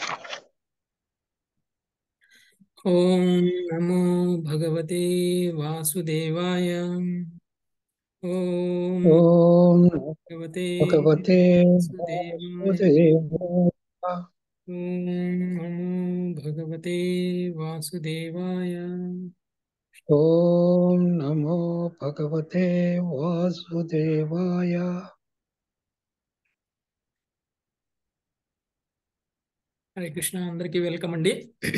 ॐ नमो भगवते वासुदेवाय ॐ ॐ भगवते भगवते वासुदेवाय वासुदेवाय ॐ नमो भगवते वासुदेवाय ॐ नमो भगवते वासुदेवाय హరే కృష్ణ అందరికీ వెల్కమ్ అండి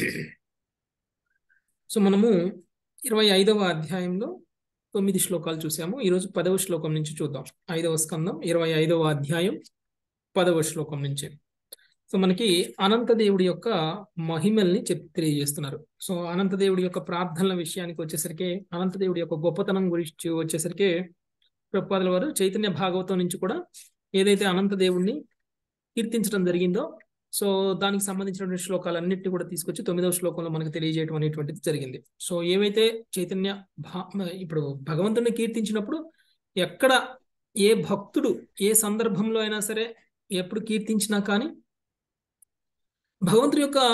సో మనము ఇరవై ఐదవ అధ్యాయంలో తొమ్మిది శ్లోకాలు చూసాము ఈరోజు పదవ శ్లోకం నుంచి చూద్దాం ఐదవ స్కందం ఇరవై ఐదవ అధ్యాయం పదవ శ్లోకం నుంచి సో మనకి అనంతదేవుడి యొక్క మహిమల్ని చెప్ తెలియజేస్తున్నారు సో అనంతదేవుడి యొక్క ప్రార్థనల విషయానికి వచ్చేసరికి అనంతదేవుడి యొక్క గొప్పతనం గురించి వచ్చేసరికి ప్రభుపాదుల వారు చైతన్య భాగవతం నుంచి కూడా ఏదైతే అనంతదేవుడిని కీర్తించడం జరిగిందో సో దానికి సంబంధించినటువంటి శ్లోకాలన్నింటినీ కూడా తీసుకొచ్చి తొమ్మిదవ శ్లోకంలో మనకు తెలియజేయడం అనేటువంటిది జరిగింది సో ఏవైతే చైతన్య భా ఇప్పుడు భగవంతుడిని కీర్తించినప్పుడు ఎక్కడ ఏ భక్తుడు ఏ సందర్భంలో అయినా సరే ఎప్పుడు కీర్తించినా కానీ భగవంతుడి యొక్క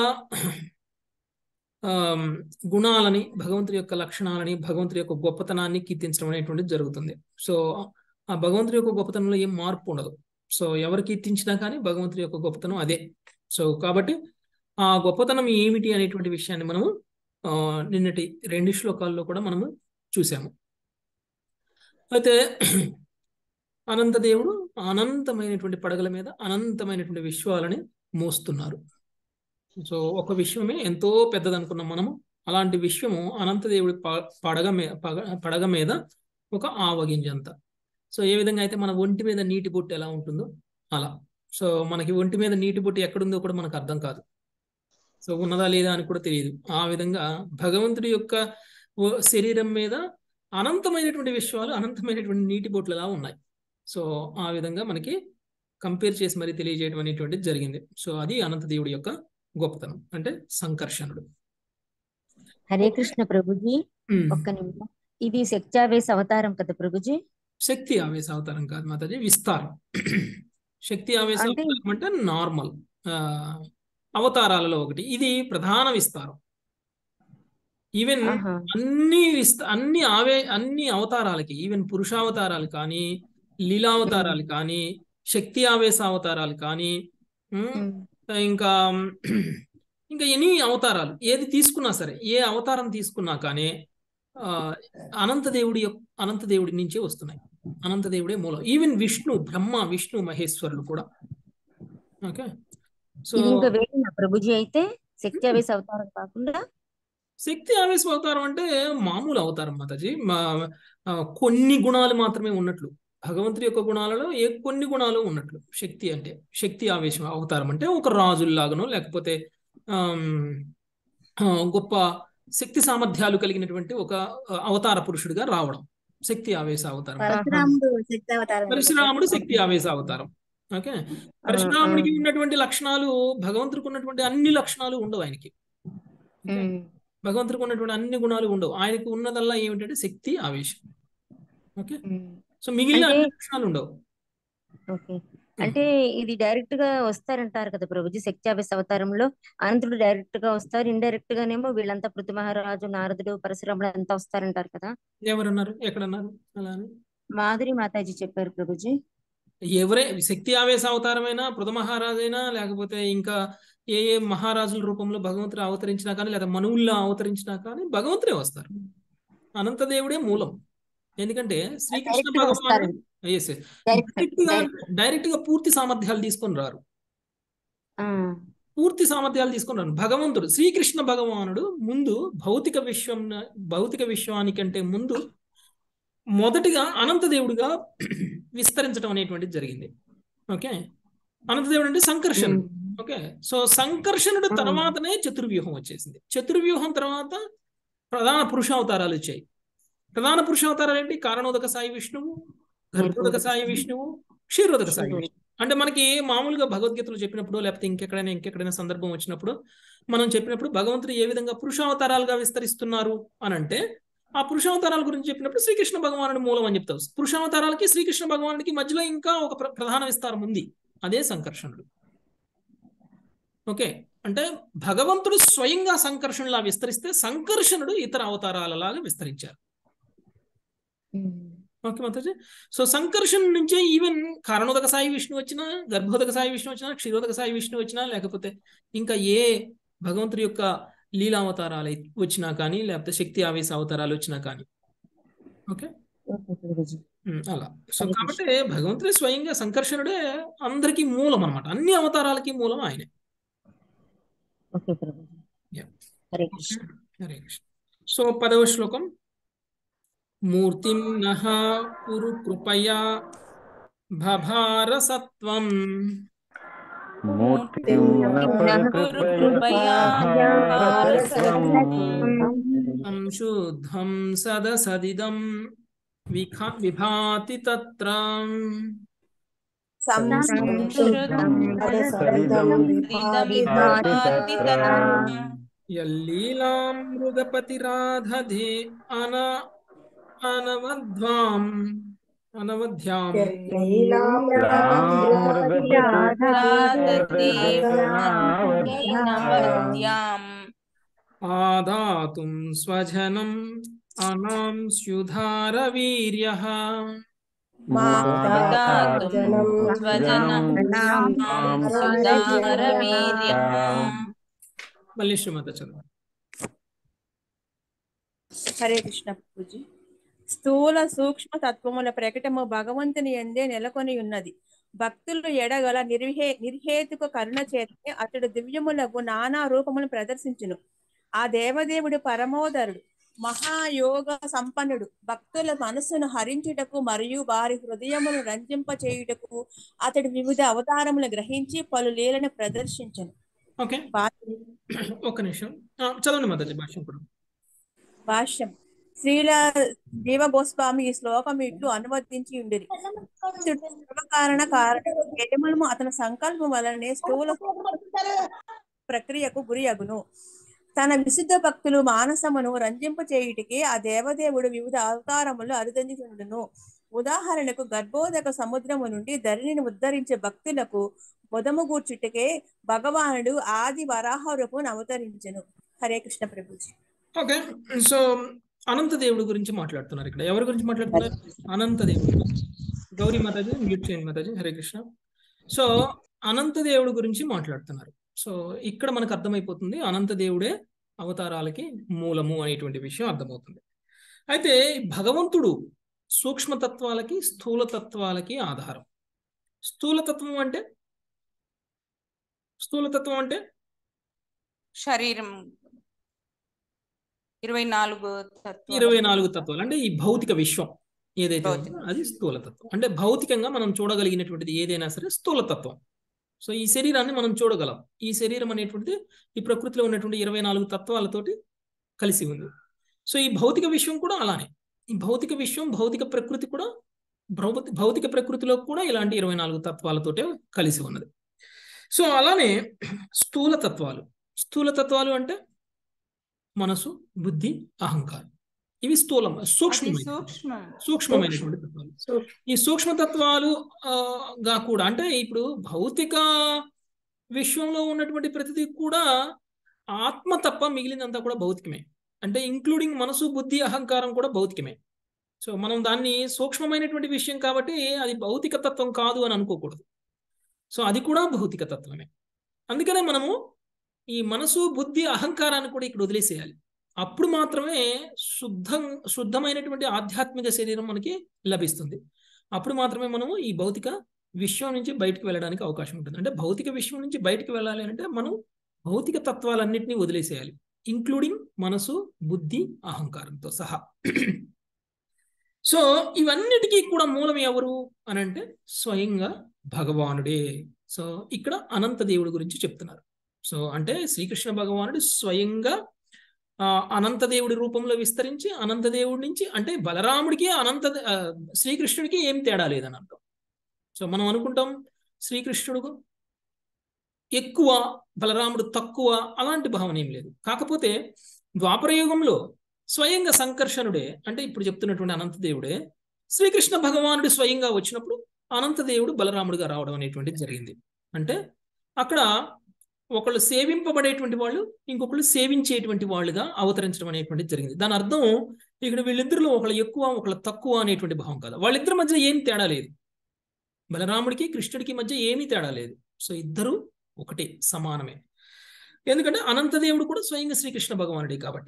గుణాలని భగవంతుడి యొక్క లక్షణాలని భగవంతుడి యొక్క గొప్పతనాన్ని కీర్తించడం అనేటువంటిది జరుగుతుంది సో ఆ భగవంతుడి యొక్క గొప్పతనంలో ఏం మార్పు ఉండదు సో ఎవరు కీర్తించినా కానీ భగవంతుడి యొక్క గొప్పతనం అదే సో కాబట్టి ఆ గొప్పతనం ఏమిటి అనేటువంటి విషయాన్ని మనము నిన్నటి రెండు శ్లోకాల్లో కూడా మనము చూసాము అయితే అనంతదేవుడు అనంతమైనటువంటి పడగల మీద అనంతమైనటువంటి విశ్వాలని మోస్తున్నారు సో ఒక విశ్వమే ఎంతో పెద్దదనుకున్నాం మనము అలాంటి విశ్వము అనంతదేవుడి పడగ మీద పడగ మీద ఒక ఆవగింజంత సో ఏ విధంగా అయితే మన ఒంటి మీద నీటి బొట్టు ఎలా ఉంటుందో అలా సో మనకి ఒంటి మీద నీటి బొట్టు ఎక్కడుందో కూడా మనకు అర్థం కాదు సో ఉన్నదా లేదా అని కూడా తెలియదు ఆ విధంగా భగవంతుడి యొక్క శరీరం మీద అనంతమైనటువంటి విశ్వాలు అనంతమైనటువంటి నీటి బొట్లు ఎలా ఉన్నాయి సో ఆ విధంగా మనకి కంపేర్ చేసి మరీ తెలియజేయడం అనేటువంటిది జరిగింది సో అది అనంతదేవుడి యొక్క గొప్పతనం అంటే సంకర్షణుడు హరే కృష్ణ ప్రభుజీ ఒక్క నిమిషం ఇది శక్త్యావేశ అవతారం కదా ప్రభుజీ శక్తి ఆవేశ అవతారం కాదు మాతాజీ విస్తారం శక్తి ఆవేశ అవతారం అంటే నార్మల్ అవతారాలలో ఒకటి ఇది ప్రధాన విస్తారం ఈవెన్ అన్ని విస్త అన్ని ఆవే అన్ని అవతారాలకి ఈవెన్ పురుషావతారాలు కానీ లీలావతారాలు కానీ శక్తి ఆవేశ అవతారాలు కానీ ఇంకా ఇంకా ఎన్ని అవతారాలు ఏది తీసుకున్నా సరే ఏ అవతారం తీసుకున్నా కానీ అనంతదేవుడి అనంతదేవుడి నుంచే వస్తున్నాయి అనంతదేవుడే మూలం ఈవెన్ విష్ణు బ్రహ్మ విష్ణు మహేశ్వరుడు కూడా ఓకే సో ప్రభుజీ అయితే శక్తి ఆవేశ అవతారం కాకుండా శక్తి ఆవేశ అవతారం అంటే మామూలు అవతారం మాతాజీ కొన్ని గుణాలు మాత్రమే ఉన్నట్లు భగవంతుడి యొక్క గుణాలలో ఏ కొన్ని గుణాలు ఉన్నట్లు శక్తి అంటే శక్తి ఆవేశం అవతారం అంటే ఒక రాజుల్లాగనో లేకపోతే గొప్ప శక్తి సామర్థ్యాలు కలిగినటువంటి ఒక అవతార పురుషుడిగా రావడం శక్తి ఆవేశ అవతారం పరశురాముడు శక్తి ఆవేశ అవతారం ఓకే పరశురాముడికి ఉన్నటువంటి లక్షణాలు భగవంతుడికి ఉన్నటువంటి అన్ని లక్షణాలు ఉండవు ఆయనకి భగవంతుడికి ఉన్నటువంటి అన్ని గుణాలు ఉండవు ఆయనకు ఉన్నదల్లా ఏమిటంటే శక్తి ఆవేశం ఓకే సో మిగిలిన అన్ని లక్షణాలు ఉండవు ఓకే అంటే ఇది డైరెక్ట్ గా వస్తారంటారు కదా ప్రభుజీ శక్త్యావేశ అవతారంలో అనంతుడు డైరెక్ట్ గా వస్తారు ఇండైరెక్ట్ గానేమో వీళ్ళంతా పృథు మహారాజు నారదుడు పరశురాముడు అంతా వస్తారంటారు కదా ఎవరన్నారు ఎక్కడన్నారు అలా మాధురి మాతాజీ చెప్పారు ప్రభుజీ ఎవరే శక్తి ఆవేశ అవతారమైనా పృథ మహారాజైనా లేకపోతే ఇంకా ఏ ఏ మహారాజుల రూపంలో భగవంతుడు అవతరించినా కానీ లేదా మనువుల్లో అవతరించినా కానీ భగవంతుడే వస్తారు అనంతదేవుడే మూలం ఎందుకంటే శ్రీకృష్ణ భగవాన్ డైరెక్ట్ గా డైరెక్ట్ గా పూర్తి సామర్థ్యాలు తీసుకొని రారు పూర్తి సామర్థ్యాలు తీసుకొని రారు భగవంతుడు శ్రీకృష్ణ భగవానుడు ముందు భౌతిక విశ్వం భౌతిక విశ్వానికంటే ముందు మొదటిగా అనంతదేవుడిగా విస్తరించడం అనేటువంటిది జరిగింది ఓకే అనంతదేవుడు అంటే సంకర్షణుడు ఓకే సో సంకర్షణుడు తర్వాతనే చతుర్వ్యూహం వచ్చేసింది చతుర్వ్యూహం తర్వాత ప్రధాన పురుషావతారాలు వచ్చాయి ప్రధాన పురుషావతారాలు ఏంటి కారణోదక సాయి విష్ణువు గర్భోదక సాయి విష్ణువు క్షీరోదక సాయి విష్ణువు అంటే మనకి మామూలుగా భగవద్గీతలు చెప్పినప్పుడు లేకపోతే ఇంకెక్కడైనా ఇంకెక్కడైనా సందర్భం వచ్చినప్పుడు మనం చెప్పినప్పుడు భగవంతుడు ఏ విధంగా పురుషావతారాలుగా విస్తరిస్తున్నారు అని అంటే ఆ పురుషావతారాల గురించి చెప్పినప్పుడు శ్రీకృష్ణ భగవానుడి మూలం అని చెప్తావు పురుషావతారాలకి శ్రీకృష్ణ భగవానుడికి మధ్యలో ఇంకా ఒక ప్రధాన విస్తారం ఉంది అదే సంకర్షణుడు ఓకే అంటే భగవంతుడు స్వయంగా సంకర్షణలా విస్తరిస్తే సంకర్షణుడు ఇతర అవతారాలలాగా విస్తరించారు ఓకే మాతాజీ సో సంకర్షణ నుంచే ఈవెన్ కారణోదక సాయి విష్ణు వచ్చినా గర్భోదక సాయి విష్ణు వచ్చినా క్షీరోదక సాయి విష్ణు వచ్చినా లేకపోతే ఇంకా ఏ భగవంతుడి యొక్క లీలావతారాలు అయి- వచ్చినా కానీ లేకపోతే శక్తి ఆవేశ అవతారాలు వచ్చినా కానీ ఓకే ఓకే ప్రభుజీ ఉమ్, అలా సో హరే కాబట్టి భగవంతుడే స్వయంగా సంకర్షణుడే అందరికీ మూలం అన్నమాట అన్ని అవతారాలకి మూలం ఆయనే ఓకే ప్రభుజీ Yeah. హరే కృష్ణ హరే కృష్ణ సో పదవ శ్లోకం మూర్తిం నః కురు కృపయా భభార సత్వం మూర్తిం నః కురు కృపయా భారసత్వం సంశుద్ధం సదసదిదం విఖా విభాతి తత్ర సంశుద్ధం సరిదం విభాతి తత్రం యల్లీలాం మృగపతిరాధధే అన అనవధ్వాం అనవధ్యాం రాధదేవనావద్యాం ఆదాతుం స్వజనం అనాంస్యుధార వీర్యః దాతుం స్వజనం సుధారవీర్యం మళ్ళీ శ్రీమత చదువు హరే కృష్ణ పూజి స్థూల సూక్ష్మ తత్వముల ప్రకటము భగవంతుని ఎందే నెలకొని ఉన్నది భక్తులు ఎడగల నిర్హే నిర్హేతుక కరుణ చేతనే అతడు దివ్యములకు నానా రూపములను ప్రదర్శించును ఆ దేవదేవుడు పరమోదరుడు మహాయోగ సంపన్నుడు భక్తుల మనస్సును హరించుటకు మరియు వారి హృదయమును రంజింప చేయుటకు అతడు వివిధ అవతారములు గ్రహించి పలు లీలను ప్రదర్శించను ఓకే భా- ఒక్క నిమిషం ఆ, చదవండి మాతాజీ భాష్యం కూడా భాష్యం శ్రీల జీవగోస్వామి ఈ శ్లోకం ఇట్లు అనువదించి ఉండిరి భక్తుడు సర్వకారణ కారణం కేవలము అతని సంకల్పం వలనే స్థూల ప్రక్రియకు గురి అగును తన విశుద్ధ భక్తులు మానసమును రంజింప చేయుటికి ఆ దేవదేవుడు వివిధ అవతారములు అరుదంచుండును ఉదాహరణకు గర్భోదక సముద్రము నుండి ధరణిని ఉద్ధరించే భక్తులకు మొదము గూర్చుటకే భగవానుడు ఆది వరాహ రూపం అవతరించెను హరే కృష్ణ ప్రభుజీ ఓకే సో అనంత దేవుడి గురించి మాట్లాడుతున్నారు ఇక్కడ ఎవరి గురించి మాట్లాడుతున్నారు అనంత దేవుడి గురించి గౌరీ మాతాజీ మ్యూట్ చేయండి మాతాజీ హరే కృష్ణ సో అనంత దేవుడి గురించి మాట్లాడుతున్నారు సో ఇక్కడ మనకు అర్థమైపోతుంది అనంత దేవుడే అవతారాలకి మూలము అనేటువంటి విషయం అర్థమవుతుంది అయితే భగవంతుడు సూక్ష్మతత్వాలకి స్థూలతత్వాలకి ఆధారం స్థూలతత్వం అంటే స్థూలతత్వం అంటే శరీరం ఇరవై నాలుగు తత్వాలు. ఇరవై నాలుగు తత్వాలు అంటే ఈ భౌతిక విశ్వం ఏదైతే భౌతిక. ఉందో అది స్థూలతత్వం అంటే భౌతికంగా మనం చూడగలిగినటువంటిది ఏదైనా సరే స్థూలతత్వం సో ఈ శరీరాన్ని మనం చూడగలం ఈ శరీరం అనేటువంటిది ఈ ప్రకృతిలో ఉన్నటువంటి ఇరవై నాలుగు తత్వాలతోటి కలిసి ఉంది సో ఈ భౌతిక విశ్వం కూడా అలానే ఈ భౌతిక విశ్వం భౌతిక ప్రకృతి కూడా భౌతి భౌతిక ప్రకృతిలో కూడా ఇలాంటి ఇరవై నాలుగు తత్వాలతోటే కలిసి ఉన్నది సో అలానే స్థూల తత్వాలు స్థూల తత్వాలు అంటే మనసు బుద్ధి అహంకారం ఇవి స్థూలం అది సూక్ష్మమైన సూక్ష్మం సూక్ష్మమైనటువంటి తత్వాలు ఈ సూక్ష్మ తత్వాలు ఆ, గా కూడా అంటే ఇప్పుడు భౌతిక విశ్వంలో ఉన్నటువంటి ప్రతిదీ కూడా ఆత్మ తప్ప మిగిలినంతా కూడా భౌతికమే అంటే ఇంక్లూడింగ్ మనసు బుద్ధి అహంకారం కూడా భౌతికమే సో మనం దాన్ని సూక్ష్మమైనటువంటి విషయం కాబట్టి అది భౌతిక తత్వం కాదు అని అనుకోకూడదు సో అది కూడా భౌతిక తత్వమే అందుకనే మనము ఈ మనసు బుద్ధి అహంకారాన్ని కూడా ఇక్కడ వదిలేసేయాలి అప్పుడు మాత్రమే శుద్ధం శుద్ధమైనటువంటి ఆధ్యాత్మిక శరీరం మనకి లభిస్తుంది అప్పుడు మాత్రమే మనము ఈ భౌతిక విశ్వం నుంచి బయటకు వెళ్ళడానికి అవకాశం ఉంటుంది అంటే భౌతిక విశ్వం నుంచి బయటకు వెళ్ళాలి అంటే మనం భౌతిక తత్వాలన్నింటినీ వదిలేసేయాలి ఇంక్లూడింగ్ మనసు బుద్ధి అహంకారంతో సహా సో ఇవన్నిటికీ కూడా మూలం ఎవరు అని అంటే స్వయంగా భగవానుడే సో ఇక్కడ అనంత దేవుడి గురించి చెప్తున్నారు సో అంటే శ్రీకృష్ణ భగవానుడు స్వయంగా ఆ, అనంత దేవుడి రూపంలో విస్తరించి అనంత దేవుడి నుంచి అంటే బలరాముడికి అనంత ఆ, శ్రీకృష్ణుడికి ఏం తేడా లేదని అర్థం సో మనం అనుకుంటాం శ్రీకృష్ణుడు ఎక్కువ బలరాముడు తక్కువ అలాంటి భావన ఏం లేదు కాకపోతే ద్వాపరయుగంలో స్వయంగా సంకర్షణుడే అంటే ఇప్పుడు చెప్తున్నటువంటి అనంతదేవుడే శ్రీకృష్ణ భగవానుడు స్వయంగా వచ్చినప్పుడు అనంతదేవుడు బలరాముడిగా రావడం అనేటువంటిది జరిగింది అంటే అక్కడ ఒకళ్ళు సేవింపబడేటువంటి వాళ్ళు ఇంకొకళ్ళు సేవించేటువంటి వాళ్ళుగా అవతరించడం అనేటువంటిది జరిగింది దాని అర్థం ఇక్కడ వీళ్ళిద్దరిలో ఒకళ్ళు ఎక్కువ ఒకళ్ళు తక్కువ అనేటువంటి భావం కాదు వాళ్ళిద్దరి మధ్య ఏం తేడా లేదు బలరాముడికి కృష్ణుడికి మధ్య ఏమీ తేడా లేదు సో ఇద్దరు ఒకటే సమానమే ఎందుకంటే అనంతదేవుడు కూడా స్వయంగా శ్రీకృష్ణ భగవానుడే కాబట్టి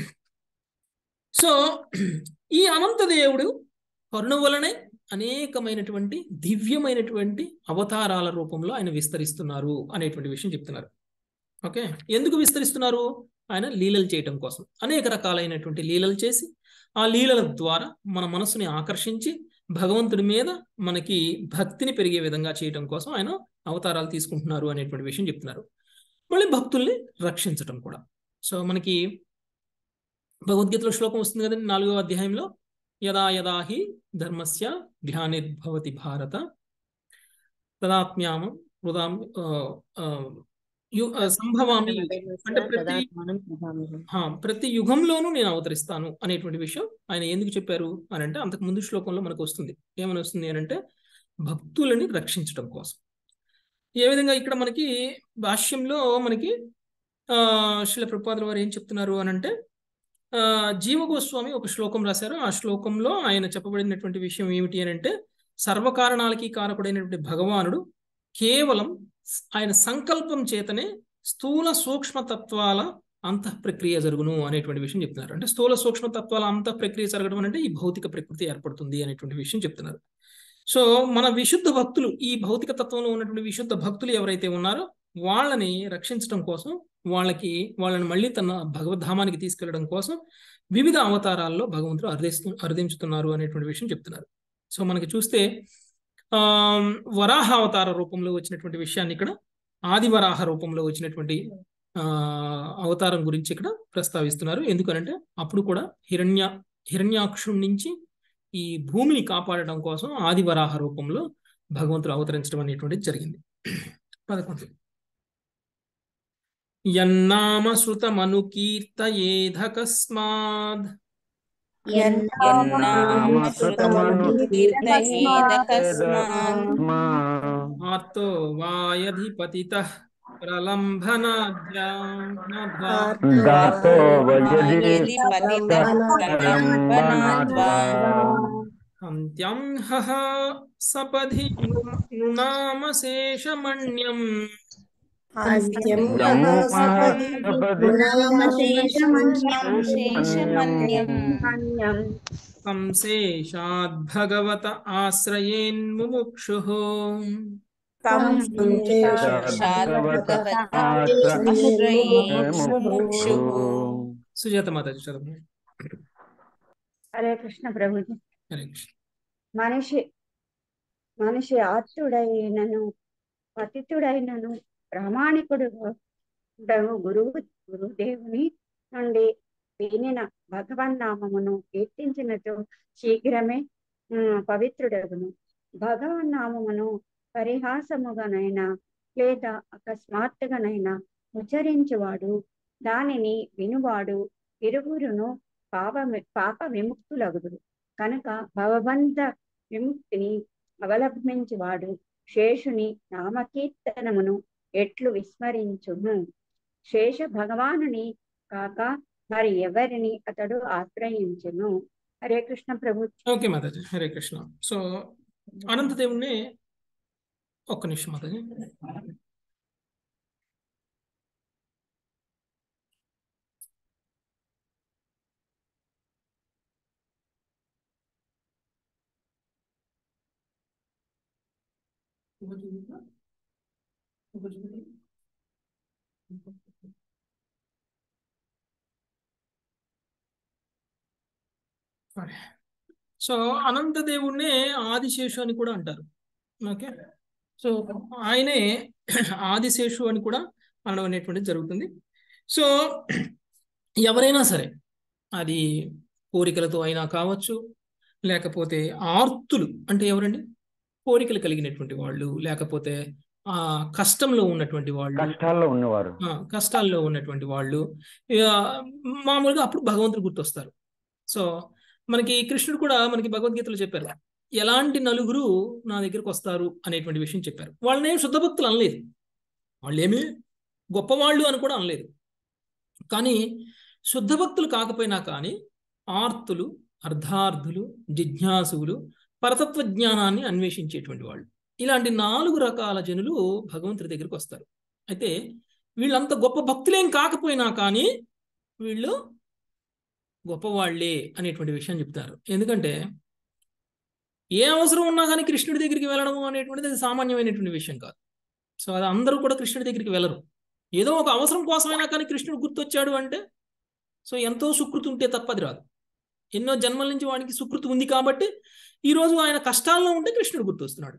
సో ఈ అనంతదేవుడు కరుణ వలనే అనేకమైనటువంటి దివ్యమైనటువంటి అవతారాల రూపంలో ఆయన విస్తరిస్తున్నారు అనేటువంటి విషయం చెప్తున్నారు ఓకే ఎందుకు విస్తరిస్తున్నారు ఆయన లీలలు చేయటం కోసం అనేక రకాలైనటువంటి లీలలు చేసి ఆ లీలల ద్వారా మన మనసుని ఆకర్షించి భగవంతుడి మీద మనకి భక్తిని పెరిగే విధంగా చేయటం కోసం ఆయన అవతారాలు తీసుకుంటున్నారు అనేటువంటి విషయం చెప్తున్నారు మళ్ళీ భక్తుల్ని రక్షించటం కూడా సో మనకి భగవద్గీతలో శ్లోకం వస్తుంది కదండి నాలుగో అధ్యాయంలో యదా యదా హి ధర్మస్య గ్లానిర్భవతి భారత తదాత్మ్యామం హృదాం ఆ, ఆ, యు- ఆ, సంభవామి అంటే ప్రతి హా, ప్రతి యుగంలోనూ నేను అవతరిస్తాను అనేటువంటి విషయం ఆయన ఎందుకు చెప్పారు అని అంటే అంతకు ముందు శ్లోకంలో మనకు వస్తుంది ఏమని వస్తుంది అని అంటే భక్తులని రక్షించడం కోసం ఏ విధంగా ఇక్కడ మనకి భాష్యంలో మనకి ఆ శిల ప్రపాదుల వారు ఏం చెప్తున్నారు అని అంటే ఆ జీవ గోస్వామి ఒక శ్లోకం రాశారు ఆ శ్లోకంలో ఆయన చెప్పబడినటువంటి విషయం ఏమిటి అని అంటే సర్వకారణాలకి కారకుడైనటువంటి భగవానుడు కేవలం ఆయన సంకల్పం చేతనే స్థూల సూక్ష్మ తత్వాల అంతః ప్రక్రియ జరుగును అనేటువంటి విషయం చెప్తున్నారు అంటే స్థూల సూక్ష్మ తత్వాల అంతః ప్రక్రియ జరగడం అంటే ఈ భౌతిక ప్రకృతి ఏర్పడుతుంది అనేటువంటి విషయం చెప్తున్నారు సో మన విశుద్ధ భక్తులు ఈ భౌతిక తత్వంలో ఉన్నటువంటి విశుద్ధ భక్తులు ఎవరైతే ఉన్నారో వాళ్ళని రక్షించడం కోసం వాళ్ళకి వాళ్ళని మళ్ళీ తన భగవద్ధామానికి తీసుకెళ్లడం కోసం వివిధ అవతారాల్లో భగవంతుడు అర్థిస్తూ అర్థించుతున్నారు అనేటువంటి విషయం చెప్తున్నారు సో మనకి చూస్తే ఆ వరాహ అవతార రూపంలో వచ్చినటువంటి విషయాన్ని ఇక్కడ ఆది వరాహ రూపంలో వచ్చినటువంటి ఆ అవతారం గురించి ఇక్కడ ప్రస్తావిస్తున్నారు ఎందుకనంటే అప్పుడు కూడా హిరణ్య హిరణ్యాక్షుడి నుంచి ఈ భూమిని కాపాడడం కోసం ఆది వరాహ రూపంలో భగవంతుడు అవతరించడం అనేటువంటిది జరిగింది పదకొండు యన్నామ శృతమనుకీర్తయేధకస్మాద్ ఆర్తో వాయధిపతిత ప్రలంభనాద్యా దాతో వయది అంత్యం హహ సపధి నృణామశేషమణ్యం సంశేషాద్భగవత ఆశ్రయేన్ముముక్షుః సుజాత మాతాజీ చదువు హరే కృష్ణ ప్రభుజీ హరే కృష్ణ మనిషి మనిషి ఆర్తుడైనను పతితుడైనను ప్రామాణికుడు ఉండను గురువు గురుదేవుని నుండి వినిన భగవన్నామమును కీర్తించినచో శీఘ్రమే ఉమ్, పవిత్రుడగును భగవన్నామమును పరిహాసముగానైనా లేదా అకస్మాత్తుగానైనా ఉచ్చరించువాడు దానిని వినువాడు ఇరువురును పాప పాప విముక్తులగుదురు కనుక భవబంధ విముక్తిని అవలంబించువాడు శేషుని నామకీర్తనమును ఎట్లు విస్మరించును శేష భగవానుని కాక మరి ఎవరిని అతడు ఆశ్రయించును హరే కృష్ణ ప్రభు ఓకే మాతాజీ హరే కృష్ణ సో అనంతదేవుణ్ణి ఒక్క నిమిషం మాతాజీ సో అనంతదేవుణ్ణే ఆదిశేషు అని కూడా అంటారు ఓకే సో ఆయనే ఆదిశేషు అని కూడా అనడం అనేటువంటిది జరుగుతుంది సో ఎవరైనా సరే అది కోరికలతో అయినా కావచ్చు లేకపోతే ఆర్తులు అంటే ఎవరండి కోరికలు కలిగినటువంటి వాళ్ళు లేకపోతే ఆ కష్టంలో ఉన్నటువంటి వాళ్ళు కష్టాల్లో ఉన్నవారు ఆ, కష్టాల్లో ఉన్నటువంటి వాళ్ళు ఇక మామూలుగా అప్పుడు భగవంతుడు గుర్తొస్తారు సో మనకి కృష్ణుడు కూడా మనకి భగవద్గీతలో చెప్పారు ఎలాంటి నలుగురు నా దగ్గరికి వస్తారు అనేటువంటి విషయం చెప్పారు వాళ్ళని శుద్ధ భక్తులు అనలేదు వాళ్ళేమి గొప్పవాళ్ళు అని కూడా అనలేదు కానీ శుద్ధ భక్తులు కాకపోయినా కానీ ఆర్తులు అర్ధార్థులు జిజ్ఞాసులు పరతత్వ జ్ఞానాన్ని అన్వేషించేటువంటి వాళ్ళు ఇలాంటి నాలుగు రకాల జనులు భగవంతుడి దగ్గరికి వస్తారు అయితే వీళ్ళంత గొప్ప భక్తులేం కాకపోయినా కానీ వీళ్ళు గొప్పవాళ్లే అనేటువంటి విషయం చెప్తారు ఎందుకంటే ఏ అవసరం ఉన్నా కానీ కృష్ణుడి దగ్గరికి వెళ్ళడం అనేటువంటిది అది సామాన్యమైనటువంటి విషయం కాదు సో అది అందరూ కూడా కృష్ణుడి దగ్గరికి వెళ్ళరు ఏదో ఒక అవసరం కోసమైనా కానీ కృష్ణుడు గుర్తొచ్చాడు అంటే సో ఎంతో సుకృతి ఉంటే తప్పది రాదు ఎన్నో జన్మల నుంచి వాడికి సుకృతి ఉంది కాబట్టి ఈరోజు ఆయన కష్టాల్లో ఉంటే కృష్ణుడు గుర్తొస్తున్నాడు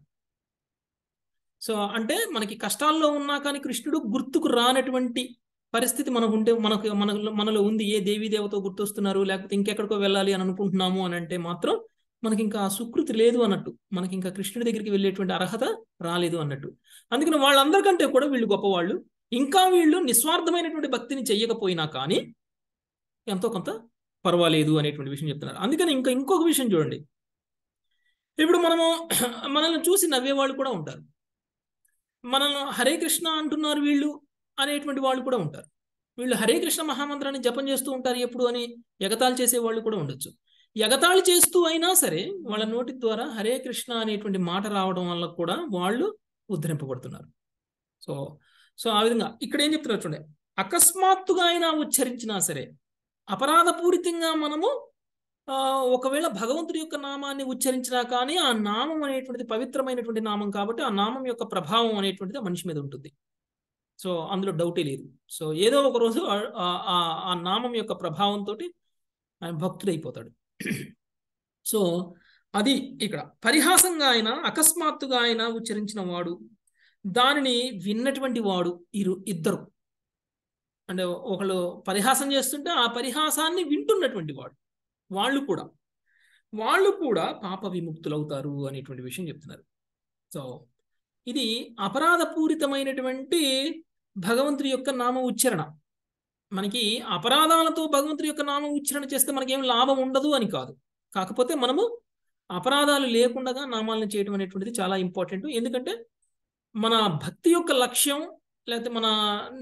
సో అంటే మనకి కష్టాల్లో ఉన్నా కానీ కృష్ణుడు గుర్తుకు రానటువంటి పరిస్థితి మనకు ఉంటే మనకు మన మనలో ఉంది ఏ దేవీ దేవతో గుర్తొస్తున్నారు లేకపోతే ఇంకెక్కడికో వెళ్ళాలి అని అనుకుంటున్నాము అని అంటే మాత్రం మనకి ఇంకా ఆ సుకృతి లేదు అన్నట్టు మనకి ఇంకా కృష్ణుడి దగ్గరికి వెళ్ళేటువంటి అర్హత రాలేదు అన్నట్టు అందుకని వాళ్ళందరికంటే కూడా వీళ్ళు గొప్పవాళ్ళు ఇంకా వీళ్ళు నిస్వార్థమైనటువంటి భక్తిని చెయ్యకపోయినా కానీ ఎంతో కొంత పర్వాలేదు అనేటువంటి విషయం చెప్తున్నారు అందుకని ఇంకా ఇంకొక విషయం చూడండి ఇప్పుడు మనము మనల్ని చూసి నవ్వేవాళ్ళు కూడా ఉంటారు మనల్ని హరే కృష్ణ అంటున్నారు వీళ్ళు అనేటువంటి వాళ్ళు కూడా ఉంటారు వీళ్ళు హరే కృష్ణ మహామంత్రాన్ని జపం చేస్తూ ఉంటారు ఎప్పుడు అని ఎగతాళి చేసే వాళ్ళు కూడా ఉండొచ్చు ఎగతాళి చేస్తూ అయినా సరే వాళ్ళ నోటి ద్వారా హరే కృష్ణ అనేటువంటి మాట రావడం వల్ల కూడా వాళ్ళు ఉద్ధరింపబడుతున్నారు సో సో ఆ విధంగా ఇక్కడ ఏం చెప్తున్నారు చూడండి అకస్మాత్తుగా అయినా ఉచ్చరించినా సరే అపరాధపూరితంగా మనము ఒకవేళ భగవంతుడి యొక్క నామాన్ని ఉచ్చరించినా కానీ ఆ నామం అనేటువంటిది పవిత్రమైనటువంటి నామం కాబట్టి ఆ నామం యొక్క ప్రభావం అనేటువంటిది మనిషి మీద ఉంటుంది సో అందులో డౌటే లేదు సో ఏదో ఒక రోజు ఆ నామం యొక్క ప్రభావంతో ఆయన భక్తుడైపోతాడు సో అది ఇక్కడ పరిహాసంగా ఆయన అకస్మాత్తుగా ఆయన ఉచ్చరించిన వాడు దానిని విన్నటువంటి వాడు ఇరు ఇద్దరు అంటే ఒకళ్ళు పరిహాసం చేస్తుంటే ఆ పరిహాసాన్ని వింటున్నటువంటి వాడు వాళ్ళు కూడా వాళ్ళు కూడా పాప విముక్తులవుతారు అనేటువంటి విషయం చెప్తున్నారు సో ఇది అపరాధపూరితమైనటువంటి భగవంతుడి యొక్క నామ ఉచ్చరణ మనకి అపరాధాలతో భగవంతుడి యొక్క నామ ఉచ్చరణ చేస్తే మనకేం లాభం ఉండదు అని కాదు కాకపోతే మనము అపరాధాలు లేకుండా నామాలను చేయడం అనేటువంటిది చాలా ఇంపార్టెంట్ ఎందుకంటే మన భక్తి యొక్క లక్ష్యం లేకపోతే మన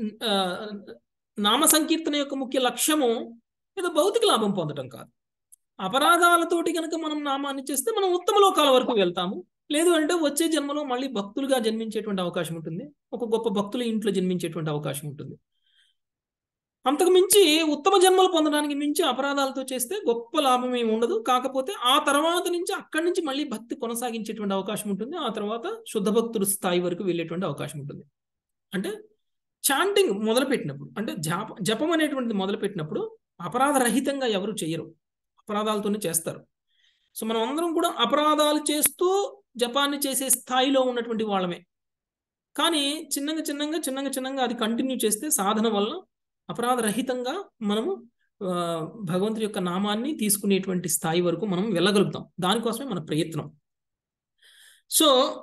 నామ సంకీర్తన యొక్క ముఖ్య లక్ష్యము ఏదో భౌతిక లాభం పొందడం కాదు అపరాధాలతోటి కనుక మనం నామాన్ని చేస్తే మనం ఉత్తమ లోకాల వరకు వెళ్తాము లేదు అంటే వచ్చే జన్మలో మళ్ళీ భక్తులుగా జన్మించేటువంటి అవకాశం ఉంటుంది ఒక గొప్ప భక్తుల ఇంట్లో జన్మించేటువంటి అవకాశం ఉంటుంది అంతకు మించి ఉత్తమ జన్మలు పొందడానికి మించి అపరాధాలతో చేస్తే గొప్ప లాభం ఏమి ఉండదు కాకపోతే ఆ తర్వాత నుంచి అక్కడి నుంచి మళ్ళీ భక్తి కొనసాగించేటువంటి అవకాశం ఉంటుంది ఆ తర్వాత శుద్ధ భక్తుడు స్థాయి వరకు వెళ్ళేటువంటి అవకాశం ఉంటుంది అంటే చాంటింగ్ మొదలుపెట్టినప్పుడు అంటే జప జపం అనేటువంటిది మొదలుపెట్టినప్పుడు అపరాధరహితంగా ఎవరు చేయరు అపరాధాలతోనే చేస్తారు సో మనం అందరం కూడా అపరాధాలు చేస్తూ జపాన్ని చేసే స్థాయిలో ఉన్నటువంటి వాళ్ళమే కానీ చిన్నగా చిన్నగా చిన్నగా చిన్నగా అది కంటిన్యూ చేస్తే సాధన వల్ల అపరాధరహితంగా మనము భగవంతుడి యొక్క నామాన్ని తీసుకునేటువంటి స్థాయి వరకు మనం వెళ్ళగలుగుతాం దానికోసమే మన ప్రయత్నం సో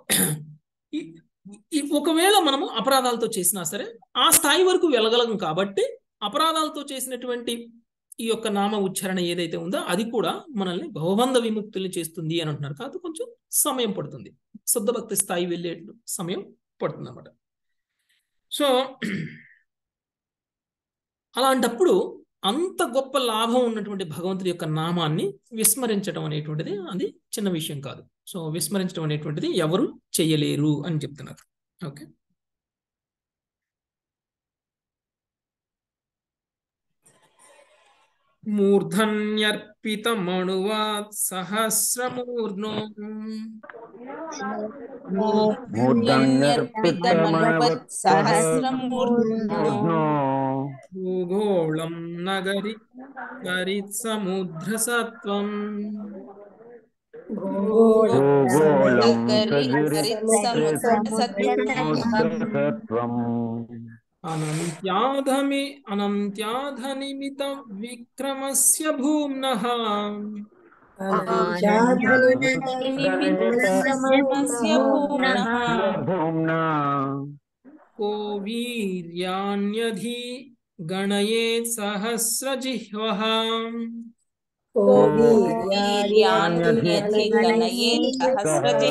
ఒకవేళ మనము అపరాధాలతో చేసినా సరే ఆ స్థాయి వరకు వెళ్ళగలం కాబట్టి అపరాధాలతో చేసినటువంటి ఈ యొక్క నామ ఉచ్చారణ ఏదైతే ఉందో అది కూడా మనల్ని భవబంధ విముక్తుల్ని చేస్తుంది అని అంటున్నారు కాదు కొంచెం సమయం పడుతుంది శుద్ధ భక్తి స్థాయి వెళ్ళే సమయం పడుతుంది అనమాట సో అలాంటప్పుడు అంత గొప్ప లాభం ఉన్నటువంటి భగవంతుడి యొక్క నామాన్ని విస్మరించడం అనేటువంటిది అది చిన్న విషయం కాదు సో విస్మరించడం అనేటువంటిది ఎవరు చెయ్యలేరు అని చెప్తున్నారు ఓకే మూర్ధన్యర్పితమణువాత్ సహస్రమూర్ణో భూగోళం నగరి గరిత్సముద్రసత్వం అనంత్యాధమి అనంత్యాధనిమిత విక్రమస్య భూమ్నః को वीर्याण्यधि गणयेत् सहस्रजिह्वः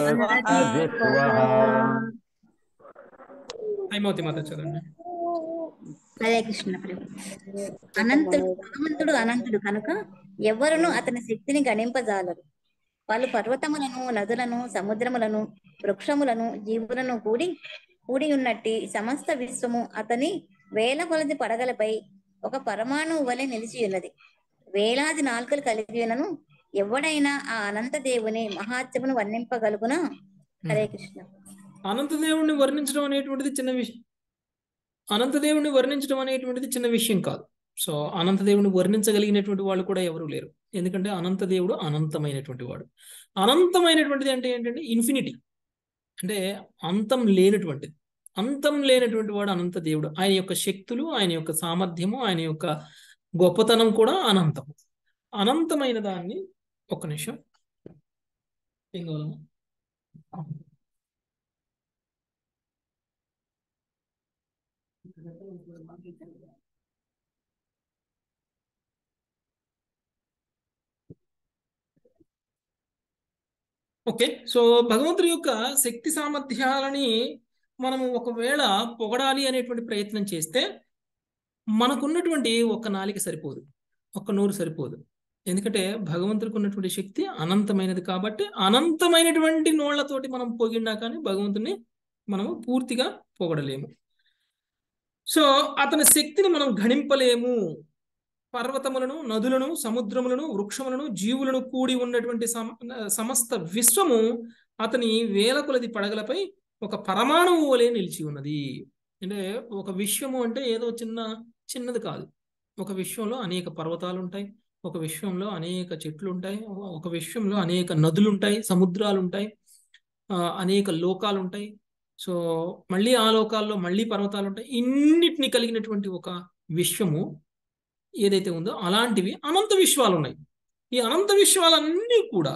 హైమవతి మాత చదవండి హరే కృష్ణ ప్రభు అనంతుడు భగవంతుడు అనంతుడు కనుక ఎవరును అతని శక్తిని గణింపజాలరు వాళ్ళు పర్వతములను నదులను సముద్రములను వృక్షములను జీవులను కూడి కూడి ఉన్నట్టి సమస్త విశ్వము అతని వేల కొలది పడగలపై ఒక పరమాణువు వలె నిలిచి ఉన్నది వేలాది నాలుకలు కలిగి ఉన్నను ఎవడైనా ఆ అనంత దేవుని మహాత్యమును వర్ణింపగలుగునా హరే కృష్ణ అనంతదేవుణ్ణి వర్ణించడం అనేటువంటిది చిన్న విషయం అనంతదేవుణ్ణి వర్ణించడం అనేటువంటిది చిన్న విషయం కాదు సో అనంతదేవుని వర్ణించగలిగినటువంటి వాళ్ళు కూడా ఎవరు లేరు ఎందుకంటే అనంతదేవుడు అనంతమైనటువంటి వాడు అనంతమైనటువంటిది అంటే ఏంటంటే ఇన్ఫినిటీ అంటే అంతం లేనటువంటిది అంతం లేనటువంటి వాడు అనంత దేవుడు ఆయన యొక్క శక్తులు ఆయన యొక్క సామర్థ్యము ఆయన యొక్క గొప్పతనం కూడా అనంతం అనంతమైన దాన్ని ఒక్క నిమిషం ఏం కావాలమ్మా ఓకే సో భగవంతుడి యొక్క శక్తి సామర్థ్యాలని మనము ఒకవేళ పొగడాలి అనేటువంటి ప్రయత్నం చేస్తే మనకున్నటువంటి ఒక్క నాలిక సరిపోదు ఒక్క నోరు సరిపోదు ఎందుకంటే భగవంతుడికి ఉన్నటువంటి శక్తి అనంతమైనది కాబట్టి అనంతమైనటువంటి నోళ్లతోటి మనం పొగిడినా కానీ భగవంతుని మనము పూర్తిగా పొగడలేము సో అతని శక్తిని మనం గణింపలేము పర్వతములను నదులను సముద్రములను వృక్షములను జీవులను కూడి ఉన్నటువంటి సమస్త విశ్వము అతని వేల కొలది పడగలపై ఒక పరమాణువు వలె నిలిచి ఉన్నది అంటే ఒక విశ్వము అంటే ఏదో చిన్న చిన్నది కాదు ఒక విశ్వంలో అనేక పర్వతాలు ఉంటాయి ఒక విశ్వంలో అనేక చెట్లు ఉంటాయి ఒక విశ్వంలో అనేక నదులు ఉంటాయి సముద్రాలు ఉంటాయి అనేక లోకాలు ఉంటాయి సో మళ్ళీ ఆ లోకాల్లో మళ్ళీ పర్వతాలు ఉంటాయి ఇన్నిటిని కలిగినటువంటి ఒక విశ్వము ఏదైతే ఉందో అలాంటివి అనంత విశ్వాలు ఉన్నాయి ఈ అనంత విశ్వాలన్నీ కూడా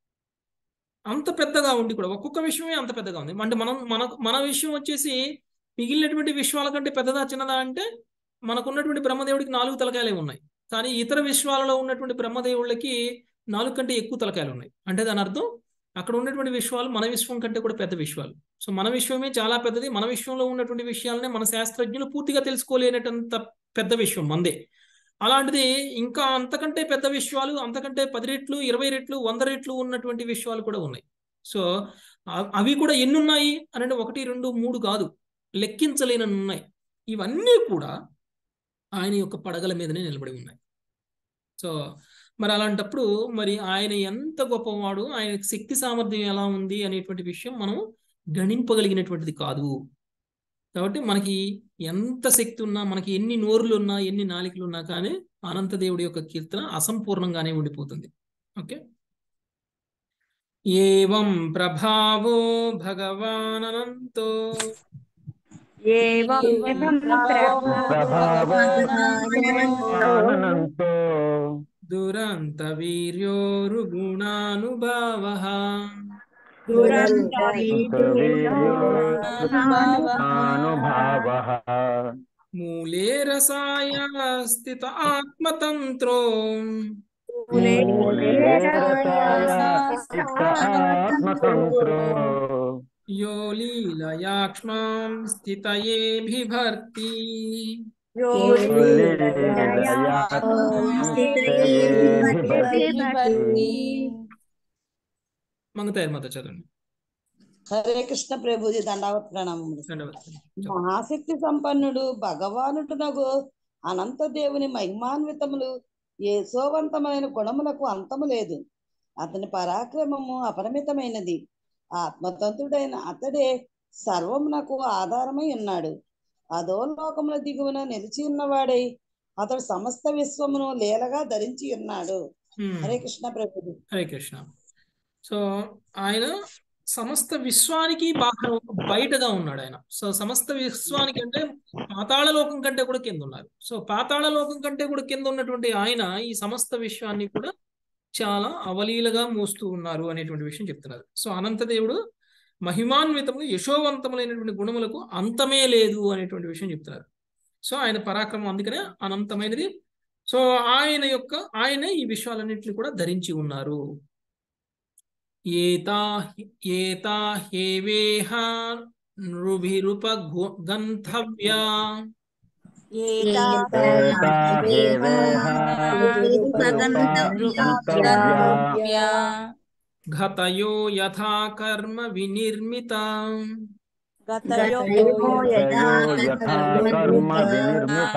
అంత పెద్దగా ఉండి కూడా ఒక్కొక్క విషయమే అంత పెద్దగా ఉంది అంటే మనం మన మన విషయం వచ్చేసి మిగిలినటువంటి విశ్వాల కంటే పెద్దదా చిన్నదా అంటే మనకున్నటువంటి బ్రహ్మదేవుడికి నాలుగు తలకాయలే ఉన్నాయి కానీ ఇతర విశ్వాలలో ఉన్నటువంటి బ్రహ్మదేవుళ్ళకి నాలుగు కంటే ఎక్కువ తలకాయలు ఉన్నాయి అంటే దాని అర్థం అక్కడ ఉన్నటువంటి విశ్వాలు మన విశ్వం కంటే కూడా పెద్ద విశ్వాలు సో మన విశ్వమే చాలా పెద్దది మన విశ్వంలో ఉన్నటువంటి విషయాలనే మన శాస్త్రజ్ఞులు పూర్తిగా తెలుసుకోలేనటంత పెద్ద విశ్వం మందే అలాంటిది ఇంకా అంతకంటే పెద్ద విశ్వాలు అంతకంటే పది రెట్లు ఇరవై రెట్లు వంద రెట్లు ఉన్నటువంటి విశ్వాలు కూడా ఉన్నాయి సో అవి కూడా ఎన్ని ఉన్నాయి అంటే ఒకటి రెండు మూడు కాదు లెక్కించలేనన్ని ఉన్నాయి ఇవన్నీ కూడా ఆయన యొక్క పడగల మీదనే నిలబడి ఉన్నాయి సో మరి అలాంటప్పుడు మరి ఆయన ఎంత గొప్పవాడు ఆయన శక్తి సామర్థ్యం ఎలా ఉంది అనేటువంటి విషయం మనం గణింపగలిగినటువంటిది కాదు కాబట్టి మనకి ఎంత శక్తి ఉన్నా మనకి ఎన్ని నోరులు ఉన్నా ఎన్ని నాలికలు ఉన్నా కానీ అనంతదేవుడి యొక్క కీర్తన అసంపూర్ణంగానే ఉండిపోతుంది ఓకే ఏవం ప్రభావో భగవాన్ అనంతో ప్రభావానంతో దురంత వీర్యోరు గుణానుభావ అనుభావ మూలే రసాయ స్థిత ఆత్మతంత్రో ఆత్మతంత్రో యో లీలయాక్ష్మాం స్థితయే బిభర్తి మంగతాయర్ మాత చదవండి హరే కృష్ణ ప్రభుజీ దండావత్ ప్రణామములు మహాశక్తి సంపన్నుడు భగవానుడు నగు అనంత దేవుని మహిమాన్వితములు ఏసోవంతమైన గుణములకు అంతము లేదు అతని పరాక్రమము అపరిమితమైనది ఆత్మతంత్రుడైన అతడే సర్వమునకు ఆధారమై ఉన్నాడు అధోలోకముల దిగువన నిలిచి ఉన్నవాడై అతడు సమస్త విశ్వమును లీలగా ధరించి ఉన్నాడు హరే కృష్ణ ప్రభు హరే కృష్ణ సో ఆయన సమస్త విశ్వానికి బాగా బయటగా ఉన్నాడు ఆయన సో సమస్త విశ్వానికి అంటే పాతాళ లోకం కంటే కూడా కింద ఉన్నారు సో పాతాళ లోకం కంటే కూడా కింద ఉన్నటువంటి ఆయన ఈ సమస్త విశ్వాన్ని కూడా చాలా అవలీలగా మోస్తూ ఉన్నారు అనేటువంటి విషయం చెప్తున్నారు సో అనంతదేవుడు మహిమాన్వితము యశోవంతములైనటువంటి గుణములకు అంతమే లేదు అనేటువంటి విషయం చెప్తున్నారు సో ఆయన పరాక్రమం అందుకనే అనంతమైనది సో ఆయన యొక్క ఆయనే ఈ విశ్వాలన్నింటినీ కూడా ధరించి ఉన్నారు ఏతా ఏతా హేవేహ నృభిరుప గంధవ్యా ఏతా ఏతా హేవేహ గంతవ్యా ఘతయో యథా కర్మ వినిర్మిత గతయో తయో యథా కర్మ వినిర్మిత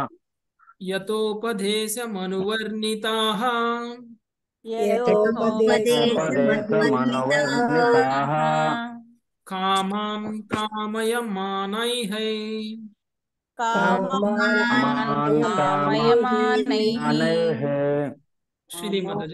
యతోపదేశమనువర్ణితాః ఉపదేశమనువర్ణితాః కామాం కామయమానైః కామాన్ కామయమానైః అనైః శ్రీదేవి మాతాజీ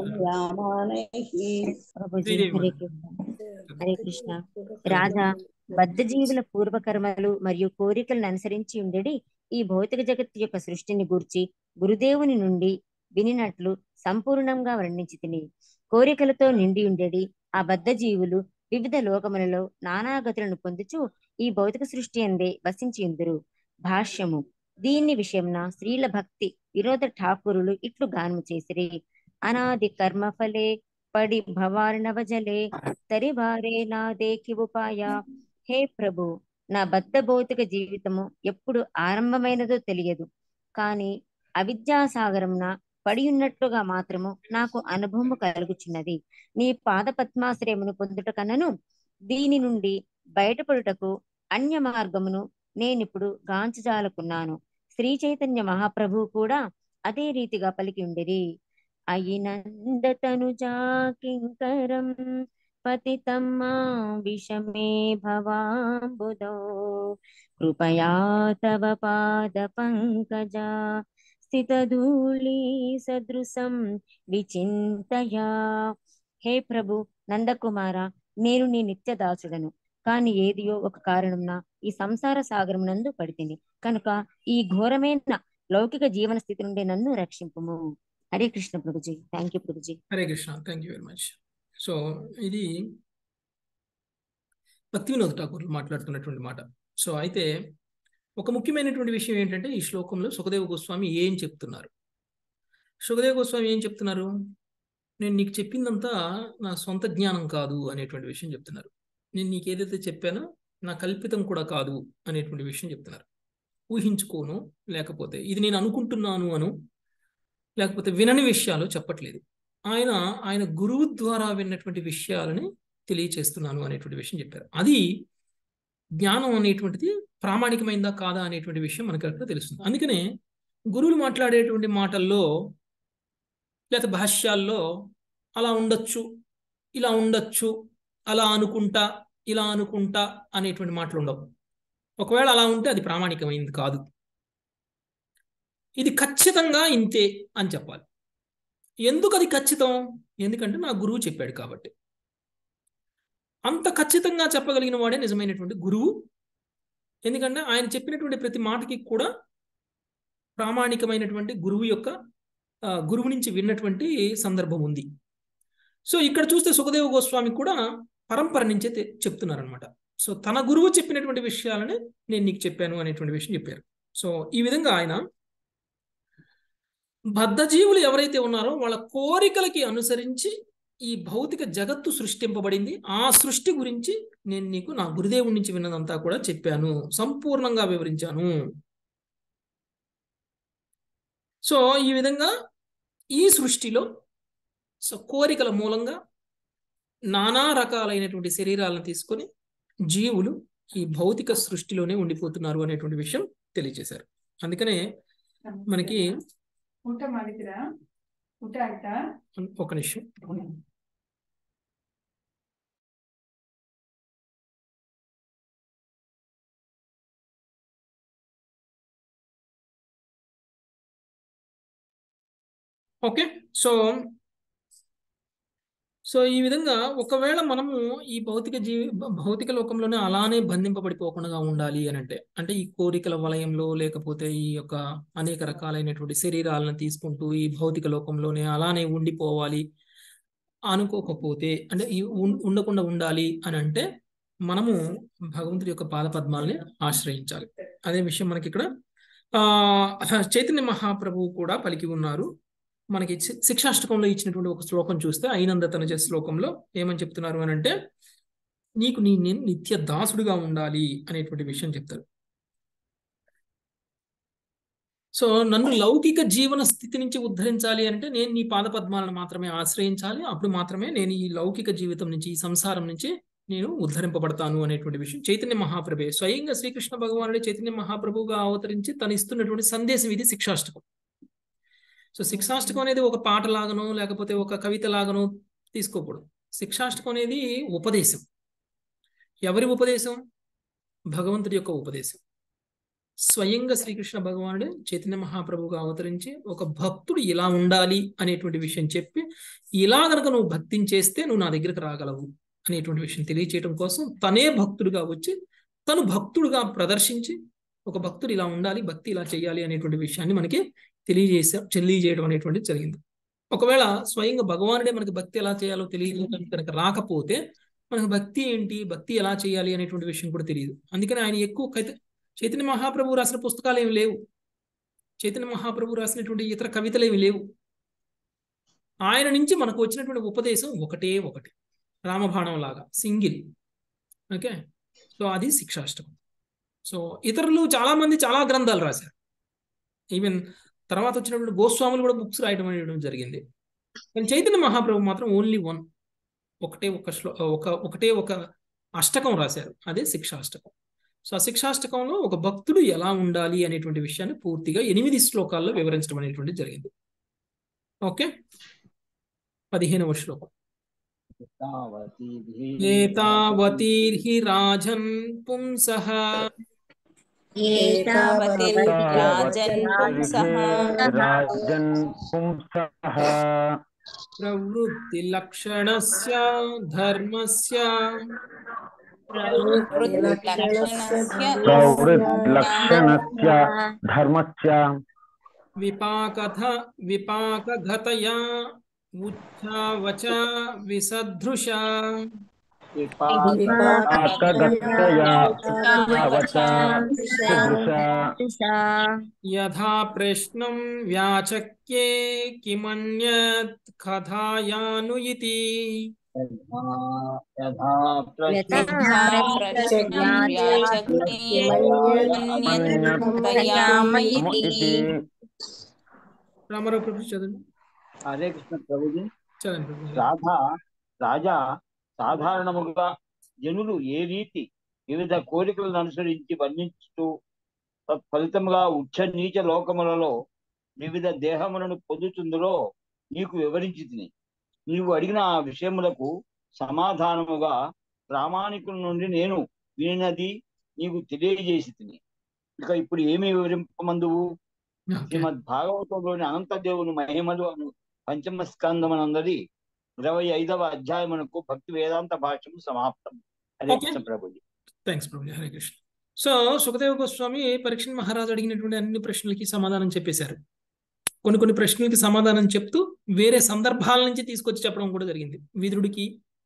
ప్రభుజీ శ్రీదేవి హరే మాతాజీ కృష్ణ హరే కృష్ణ రాజా బద్ధ జీవుల పూర్వకర్మలు మరియు కోరికలను అనుసరించి ఉండేది ఈ భౌతిక జగత్తు యొక్క సృష్టిని గూర్చి గురుదేవుని నుండి వినినట్లు సంపూర్ణంగా వర్ణించి తిని కోరికలతో నిండి ఉండేది ఆ బద్ధ జీవులు వివిధ లోకములలో నానాగతులను పొందుచు ఈ భౌతిక సృష్టి అందే వసించి ఉందురు భాష్యము దీన్ని విషయంన స్త్రీల భక్తి వినోద ఠాకూరులు ఇట్లు గానము చేసిరి అనాది కర్మ ఫలే పడి భవార్ణవ జలే తరివారే నా దేకి ఉపాయ హే ప్రభు నా బద్ధ భౌతిక జీవితము ఎప్పుడు ఆరంభమైనదో తెలియదు కాని అవిద్యాసాగరంన పడి ఉన్నట్లుగా మాత్రము నాకు అనుభవము కలుగుచున్నది నీ పాద పద్మాశ్రయమును పొందుట కన్నను దీని నుండి బయటపడుటకు అన్య మార్గమును నేనిప్పుడు గాంచజాలకున్నాను శ్రీ చైతన్య మహాప్రభువు కూడా అదే రీతిగా పలికి ఉండిరి అయినందతను కింకరం పతితం మా విషమే భవాంబుదో కృపయా తవ పాద పంకజా స్థితధూళి సదృశం విచింతయా హే ప్రభు నందకుమార నేను నీ నిత్య దాసుడను కాని ఏదియో ఒక కారణంన ఈ సంసార సాగరం నందు పడితిని కనుక ఈ ఘోరమైన లౌకిక జీవన స్థితి నుండి నన్ను రక్షింపుము హరే కృష్ణ ప్రభుజీ థ్యాంక్ యూ ప్రభుజీ Hare Krishna thank you very much so ఇది భక్తి వినోద్ ఠాకూర్ మాట్లాడుతున్నటువంటి మాట సో అయితే ఒక ముఖ్యమైనటువంటి విషయం ఏంటంటే ఈ శ్లోకంలో సుఖదేవ గోస్వామి ఏం చెప్తున్నారు సుఖదేవ గోస్వామి ఏం చెప్తున్నారు నేను నీకు చెప్పిందంతా నా సొంత జ్ఞానం కాదు అనేటువంటి విషయం చెప్తున్నారు నేను నీకు ఏదైతే చెప్పానో నా కల్పితం కూడా కాదు అనేటువంటి విషయం చెప్తున్నారు ఊహించుకోను లేకపోతే ఇది నేను అనుకుంటున్నాను అను లేకపోతే వినని విషయాలు చెప్పట్లేదు ఆయన ఆయన గురువు ద్వారా విన్నటువంటి విషయాలని తెలియచేస్తున్నాను అనేటువంటి విషయం చెప్పారు అది జ్ఞానం అనేటువంటిది ప్రామాణికమైందా కాదా అనేటువంటి విషయం మనకి అక్కడ తెలుస్తుంది అందుకనే గురువులు మాట్లాడేటువంటి మాటల్లో లేకపోతే భాష్యాల్లో అలా ఉండొచ్చు ఇలా ఉండొచ్చు అలా అనుకుంటా ఇలా అనుకుంటా అనేటువంటి మాటలు ఉండవు ఒకవేళ అలా ఉంటే అది ప్రామాణికమైంది కాదు ఇది ఖచ్చితంగా ఇంతే అని చెప్పాలి ఎందుకు అది ఖచ్చితం ఎందుకంటే నా గురువు చెప్పాడు కాబట్టి అంత ఖచ్చితంగా చెప్పగలిగిన వాడే నిజమైనటువంటి గురువు ఎందుకంటే ఆయన చెప్పినటువంటి ప్రతి మాటకి కూడా ప్రామాణికమైనటువంటి గురువు యొక్క గురువు నుంచి విన్నటువంటి సందర్భం ఉంది సో ఇక్కడ చూస్తే సుఖదేవ గోస్వామి కూడా పరంపర నుంచే చెప్తున్నారనమాట సో తన గురువు చెప్పినటువంటి విషయాలని నేను నీకు చెప్పాను అనేటువంటి విషయం చెప్పారు సో ఈ విధంగా ఆయన బద్ధజీవులు ఎవరైతే ఉన్నారో వాళ్ళ కోరికలకి అనుసరించి ఈ భౌతిక జగత్తు సృష్టింపబడింది ఆ సృష్టి గురించి నేను నీకు నా గురుదేవుడి నుంచి విన్నదంతా కూడా చెప్పాను సంపూర్ణంగా వివరించాను సో ఈ విధంగా ఈ సృష్టిలో సో కోరికల మూలంగా నానా రకాలైనటువంటి శరీరాలను తీసుకొని జీవులు ఈ భౌతిక సృష్టిలోనే ఉండిపోతున్నారు అనేటువంటి విషయం తెలియజేశారు అందుకనే మనకి ಊಟ ಮಾಡಿದ್ರಾ ಊಟ ಆಯ್ತಾ ఒక నిమిషం ఓకే సో సో ఈ విధంగా ఒకవేళ మనము ఈ భౌతిక జీవి భౌతిక లోకంలోనే అలానే బంధింపబడిపోకుండా ఉండాలి అని అంటే అంటే ఈ కోరికల వలయంలో లేకపోతే ఈ యొక్క అనేక రకాలైనటువంటి శరీరాలను తీసుకుంటూ ఈ భౌతిక లోకంలోనే అలానే ఉండిపోవాలి అనుకోకపోతే అంటే ఈ ఉండకుండా ఉండాలి అని అంటే మనము భగవంతుడి యొక్క పాదపద్మాలని ఆశ్రయించాలి అదే విషయం మనకి ఇక్కడ ఆ చైతన్య మహాప్రభువు కూడా పలికి ఉన్నారు మనకి శిక్షాష్టకంలో ఇచ్చినటువంటి ఒక శ్లోకం చూస్తే అయినందతనజ శ్లోకంలో ఏమని చెప్తున్నారు అని అంటే నీకు నీ నేను నిత్య దాసుడిగా ఉండాలి అనేటువంటి విషయం చెప్తారు సో నన్ను లౌకిక జీవన స్థితి నుంచి ఉద్ధరించాలి అంటే నేను నీ పాద పద్మాలను మాత్రమే ఆశ్రయించాలి అప్పుడు మాత్రమే నేను ఈ లౌకిక జీవితం నుంచి ఈ సంసారం నుంచి నేను ఉద్ధరింపబడతాను అనేటువంటి విషయం చైతన్య మహాప్రభే స్వయంగా శ్రీకృష్ణ భగవానుడి చైతన్య మహాప్రభువుగా అవతరించి తను ఇస్తున్నటువంటి సందేశం ఇది శిక్షాష్టకం సో శిక్షాష్టకం అనేది ఒక పాట లాగనో లేకపోతే ఒక కవిత లాగనో తీసుకోకూడదు శిక్షాష్టకం అనేది ఉపదేశం ఎవరి ఉపదేశం భగవంతుడి యొక్క ఉపదేశం స్వయంగా శ్రీకృష్ణ భగవానుడు చైతన్య మహాప్రభువుగా అవతరించి ఒక భక్తుడు ఇలా ఉండాలి అనేటువంటి విషయం చెప్పి ఇలా గనక నువ్వు భక్తిని చేస్తే నువ్వు నా దగ్గరికి రాగలవు అనేటువంటి విషయం తెలియచేయడం కోసం తనే భక్తుడుగా వచ్చి తను భక్తుడుగా ప్రదర్శించి ఒక భక్తుడు ఇలా ఉండాలి భక్తి ఇలా చేయాలి అనేటువంటి విషయాన్ని మనకి తెలియజేసా తెలియజేయడం అనేటువంటిది జరిగింది ఒకవేళ స్వయంగా భగవానుడే మనకి భక్తి ఎలా చేయాలో తెలియజేయడం కనుక రాకపోతే మనకు భక్తి ఏంటి భక్తి ఎలా చేయాలి అనేటువంటి విషయం కూడా తెలియదు అందుకని ఆయన ఎక్కువ కవిత చైతన్య మహాప్రభు రాసిన పుస్తకాలు ఏమి లేవు చైతన్య మహాప్రభు రాసినటువంటి ఇతర కవితలు ఏమి లేవు ఆయన నుంచి మనకు వచ్చినటువంటి ఉపదేశం ఒకటే ఒకటి రామబాణం లాగా సింగిల్ ఓకే సో అది శిక్షాష్టకం సో ఇతరులు చాలా మంది చాలా గ్రంథాలు రాశారు ఈవెన్ తర్వాత వచ్చినటువంటి గోస్వాములు కూడా బుక్స్ రాయడం అనేయడం జరిగింది కానీ చైతన్య మహాప్రభు మాత్రం ఓన్లీ వన్ ఒకటే ఒక శ్లో ఒక ఒకటే ఒక అష్టకం రాశారు అదే శిక్షాష్టకం సో ఆ శిక్షాష్టకంలో ఒక భక్తుడు ఎలా ఉండాలి అనేటువంటి విషయాన్ని పూర్తిగా ఎనిమిది శ్లోకాల్లో వివరించడం అనేటువంటి జరిగింది ఓకే పదిహేనవ శ్లోకం ఏతావతీర్హి రాజన్ పుంసః ఏతావతిర్రాజన్ పుంసః రాజన్ పుంసః ప్రవృత్తి లక్షణస్య ధర్మస్య ప్రవృత్తిలక్షణస్య ప్రవృత్లక్షణస్య ధర్మస్య విపాకథ విపాకఘతయా ఉచ్ఛావచ విసదృశ విపాకగత్యయా అవచ సుదృశ యథా ప్రశ్నం వ్యాచక్యే కిమన్యత్ కథాయాను ఇతి యథా ప్రశ్నం వ్యాచక్నే అన్యతయామయితి రామారావు ప్రభు చదువు హరే కృష్ణ ప్రభుజీ చదండి ప్రభు రాధా రాజా సాధారణముగా జనులు ఏ రీతి వివిధ కోరికలను అనుసరించి వర్ణించుతూ తత్ఫలితముగా ఉచ్చ నీచ లోకములలో వివిధ దేహములను పొందుతుందో నీకు వివరించి తిని నీవు అడిగిన ఆ విషయములకు సమాధానముగా ప్రామాణికుల నుండి నేను వినినది నీకు తెలియజేసి తిని ఇక ఇప్పుడు ఏమి వివరింపమందువు శ్రీమద్ భాగవతంలోని అనంతదేవుని మహిమలు అను పంచమ స్కందమనందరి ఇరవై ఐదవ అధ్యాయమునకు భక్తి వేదాంత భాష్యము సమాప్తం హరే Okay. కృష్ణ ప్రభుజీ థ్యాంక్స్ ప్రభు హరే కృష్ణ సో సుఖదేవ గోస్వామి పరీక్ష మహారాజు అడిగినటువంటి అన్ని ప్రశ్నలకి సమాధానం చెప్పేశారు కొన్ని కొన్ని ప్రశ్నలకి సమాధానం చెప్తూ వేరే సందర్భాల నుంచి తీసుకొచ్చి చెప్పడం కూడా జరిగింది విదురుడికి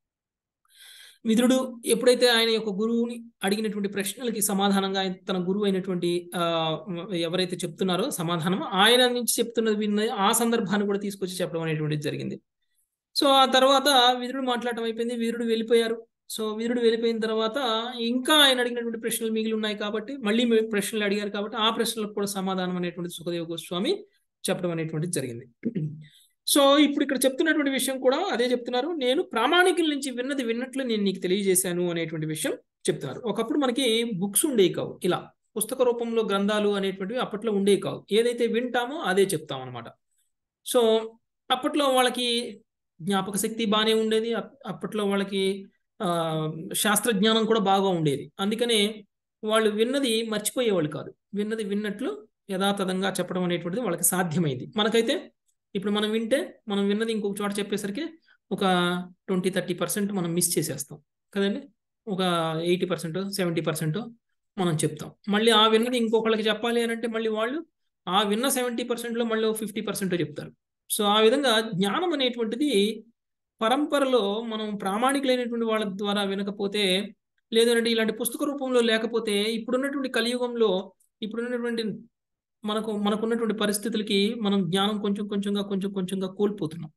విదురుడు ఎప్పుడైతే ఆయన యొక్క గురువుని అడిగినటువంటి ప్రశ్నలకి సమాధానంగా ఆయన తన గురువు అయినటువంటి ఆ, ఎవరైతే చెప్తున్నారో సమాధానం ఆయన నుంచి చెప్తున్నది విన్న ఆ సందర్భాన్ని కూడా తీసుకొచ్చి చెప్పడం అనేటువంటిది జరిగింది సో ఆ తర్వాత విదురుడు మాట్లాడటం అయిపోయింది వీరుడు వెళ్ళిపోయారు సో వీరుడు వెళ్ళిపోయిన తర్వాత ఇంకా ఆయన అడిగినటువంటి ప్రశ్నలు మిగిలి ఉన్నాయి కాబట్టి మళ్ళీ మీ ప్రశ్నలు అడిగారు కాబట్టి ఆ ప్రశ్నలకు కూడా సమాధానం అనేటువంటి సుఖదేవ గోస్వామి చెప్పడం అనేటువంటిది జరిగింది సో ఇప్పుడు ఇక్కడ చెప్తున్నటువంటి విషయం కూడా అదే చెప్తున్నారు నేను ప్రామాణికుల నుంచి విన్నది విన్నట్లు నేను నీకు తెలియజేశాను అనేటువంటి విషయం చెప్తున్నారు ఒకప్పుడు మనకి బుక్స్ ఉండేవి కావు ఇలా పుస్తక రూపంలో గ్రంథాలు అనేటువంటివి అప్పట్లో ఉండేవి కావు ఏదైతే వింటామో అదే చెప్తాం అనమాట సో అప్పట్లో వాళ్ళకి జ్ఞాపక శక్తి బాగానే ఉండేది అప్- అప్పట్లో వాళ్ళకి ఆ శాస్త్రజ్ఞానం కూడా బాగా ఉండేది అందుకనే వాళ్ళు విన్నది మర్చిపోయేవాళ్ళు కాదు విన్నది విన్నట్లు యథాతథంగా చెప్పడం అనేటువంటిది వాళ్ళకి సాధ్యమైంది మనకైతే ఇప్పుడు మనం వింటే మనం విన్నది ఇంకొక చోట చెప్పేసరికి ఒక ట్వంటీ థర్టీ పర్సెంట్ మనం మిస్ చేసేస్తాం కదండి ఒక ఎయిటీ పర్సెంట్ సెవెంటీ పర్సెంట్ మనం చెప్తాం మళ్ళీ ఆ విన్నది ఇంకొకళ్ళకి చెప్పాలి అని అంటే మళ్ళీ వాళ్ళు ఆ విన్న సెవెంటీ పర్సెంట్లో మళ్ళీ ఫిఫ్టీ పర్సెంట్ చెప్తారు సో ఆ విధంగా జ్ఞానం అనేటువంటిది పరంపరలో మనం ప్రామాణికులైనటువంటి వాళ్ళ ద్వారా వినకపోతే లేదంటే ఇలాంటి పుస్తక రూపంలో లేకపోతే ఇప్పుడున్నటువంటి కలియుగంలో ఇప్పుడున్నటువంటి మనకు మనకున్నటువంటి పరిస్థితులకి మనం జ్ఞానం కొంచెం కొంచెంగా కొంచెం కొంచెంగా కోల్పోతున్నాం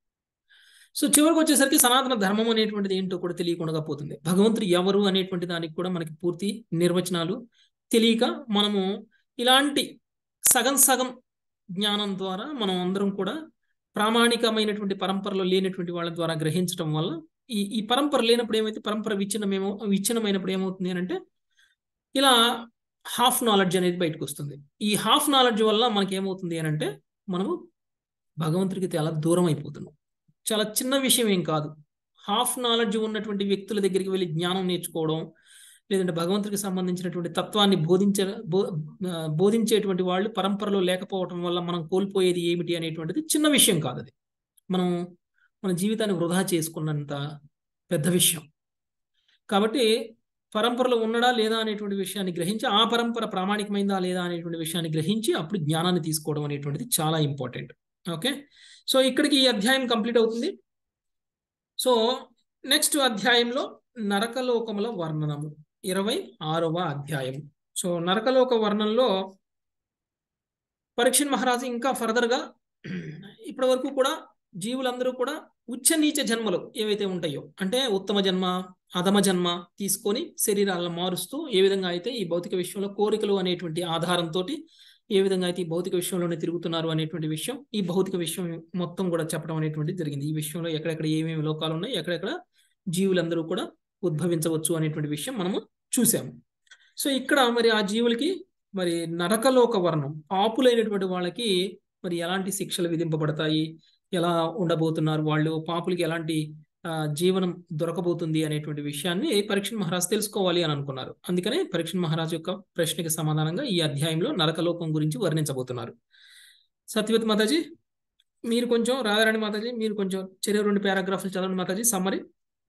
సో చివరికి వచ్చేసరికి సనాతన ధర్మం అనేటువంటిది ఏంటో కూడా తెలియకుండా పోతుంది భగవంతుడు ఎవరు అనేటువంటి దానికి కూడా మనకి పూర్తి నిర్వచనాలు తెలియక మనము ఇలాంటి సగం సగం జ్ఞానం ద్వారా మనం అందరం కూడా ప్రామాణికమైనటువంటి పరంపరలో లేనటువంటి వాళ్ళ ద్వారా గ్రహించడం వల్ల ఈ ఈ పరంపర లేనప్పుడు ఏమైతే పరంపర విచ్ఛిన్నమేమో విచ్ఛిన్నమైనప్పుడు ఏమవుతుంది అని అంటే ఇలా హాఫ్ నాలెడ్జ్ అనేది బయటకు వస్తుంది ఈ హాఫ్ నాలెడ్జ్ వల్ల మనకి ఏమవుతుంది అని అంటే మనము భగవంతుడికి చాలా దూరం అయిపోతున్నాం చాలా చిన్న విషయం ఏం కాదు హాఫ్ నాలెడ్జ్ ఉన్నటువంటి వ్యక్తుల దగ్గరికి వెళ్ళి జ్ఞానం నేర్చుకోవడం లేదంటే భగవంతుడికి సంబంధించినటువంటి తత్వాన్ని బోధించే బో ఆ, బోధించేటువంటి వాళ్ళు పరంపరలో లేకపోవటం వల్ల మనం కోల్పోయేది ఏమిటి అనేటువంటిది చిన్న విషయం కాదు అది మనం మన జీవితాన్ని వృధా చేసుకున్నంత పెద్ద విషయం కాబట్టి పరంపరలో ఉన్నడా లేదా అనేటువంటి విషయాన్ని గ్రహించి ఆ పరంపర ప్రామాణికమైందా లేదా అనేటువంటి విషయాన్ని గ్రహించి అప్పుడు జ్ఞానాన్ని తీసుకోవడం అనేటువంటిది చాలా ఇంపార్టెంట్ ఓకే సో ఇక్కడికి ఈ అధ్యాయం కంప్లీట్ అవుతుంది సో నెక్స్ట్ అధ్యాయంలో నరకలోకముల వర్ణనము ఇరవై ఆరవ అధ్యాయం సో నరకలోక వర్ణంలో పరీక్షణ్ మహారాజు ఇంకా ఫర్దర్గా ఇప్పటి వరకు కూడా జీవులందరూ కూడా ఉచ్చ నీచ జన్మలు ఏవైతే ఉంటాయో అంటే ఉత్తమ జన్మ అధమ జన్మ తీసుకొని శరీరాలను మారుస్తూ ఏ విధంగా అయితే ఈ భౌతిక విశ్వంలో కోరికలు అనేటువంటి ఆధారంతో ఏ విధంగా అయితే ఈ భౌతిక విశ్వంలోనే తిరుగుతున్నారు అనేటువంటి విషయం ఈ భౌతిక విశ్వం మొత్తం కూడా చెప్పడం అనేటువంటిది జరిగింది ఈ విషయంలో ఎక్కడెక్కడ ఏమేమి లోకాలు ఉన్నాయి ఎక్కడెక్కడ జీవులందరూ కూడా ఉద్భవించవచ్చు అనేటువంటి విషయం మనము చూసాము సో ఇక్కడ మరి ఆ జీవులకి మరి నరకలోక వర్ణం పాపులైనటువంటి వాళ్ళకి మరి ఎలాంటి శిక్షలు విధింపబడతాయి ఎలా ఉండబోతున్నారు వాళ్ళు పాపులకి ఎలాంటి ఆ, జీవనం దొరకబోతుంది అనేటువంటి విషయాన్ని పరీక్షణ్ మహారాజ్ తెలుసుకోవాలి అని అనుకున్నారు అందుకనే పరీక్షణ్ మహారాజ్ యొక్క ప్రశ్నకి సమాధానంగా ఈ అధ్యాయంలో నరకలోకం గురించి వర్ణించబోతున్నారు సత్యవతి మాతాజీ మీరు కొంచెం రాధారాణి మాతాజీ మీరు కొంచెం చెరువు రెండు పారాగ్రాఫ్లు చదవండి మాతాజీ సమ్మరి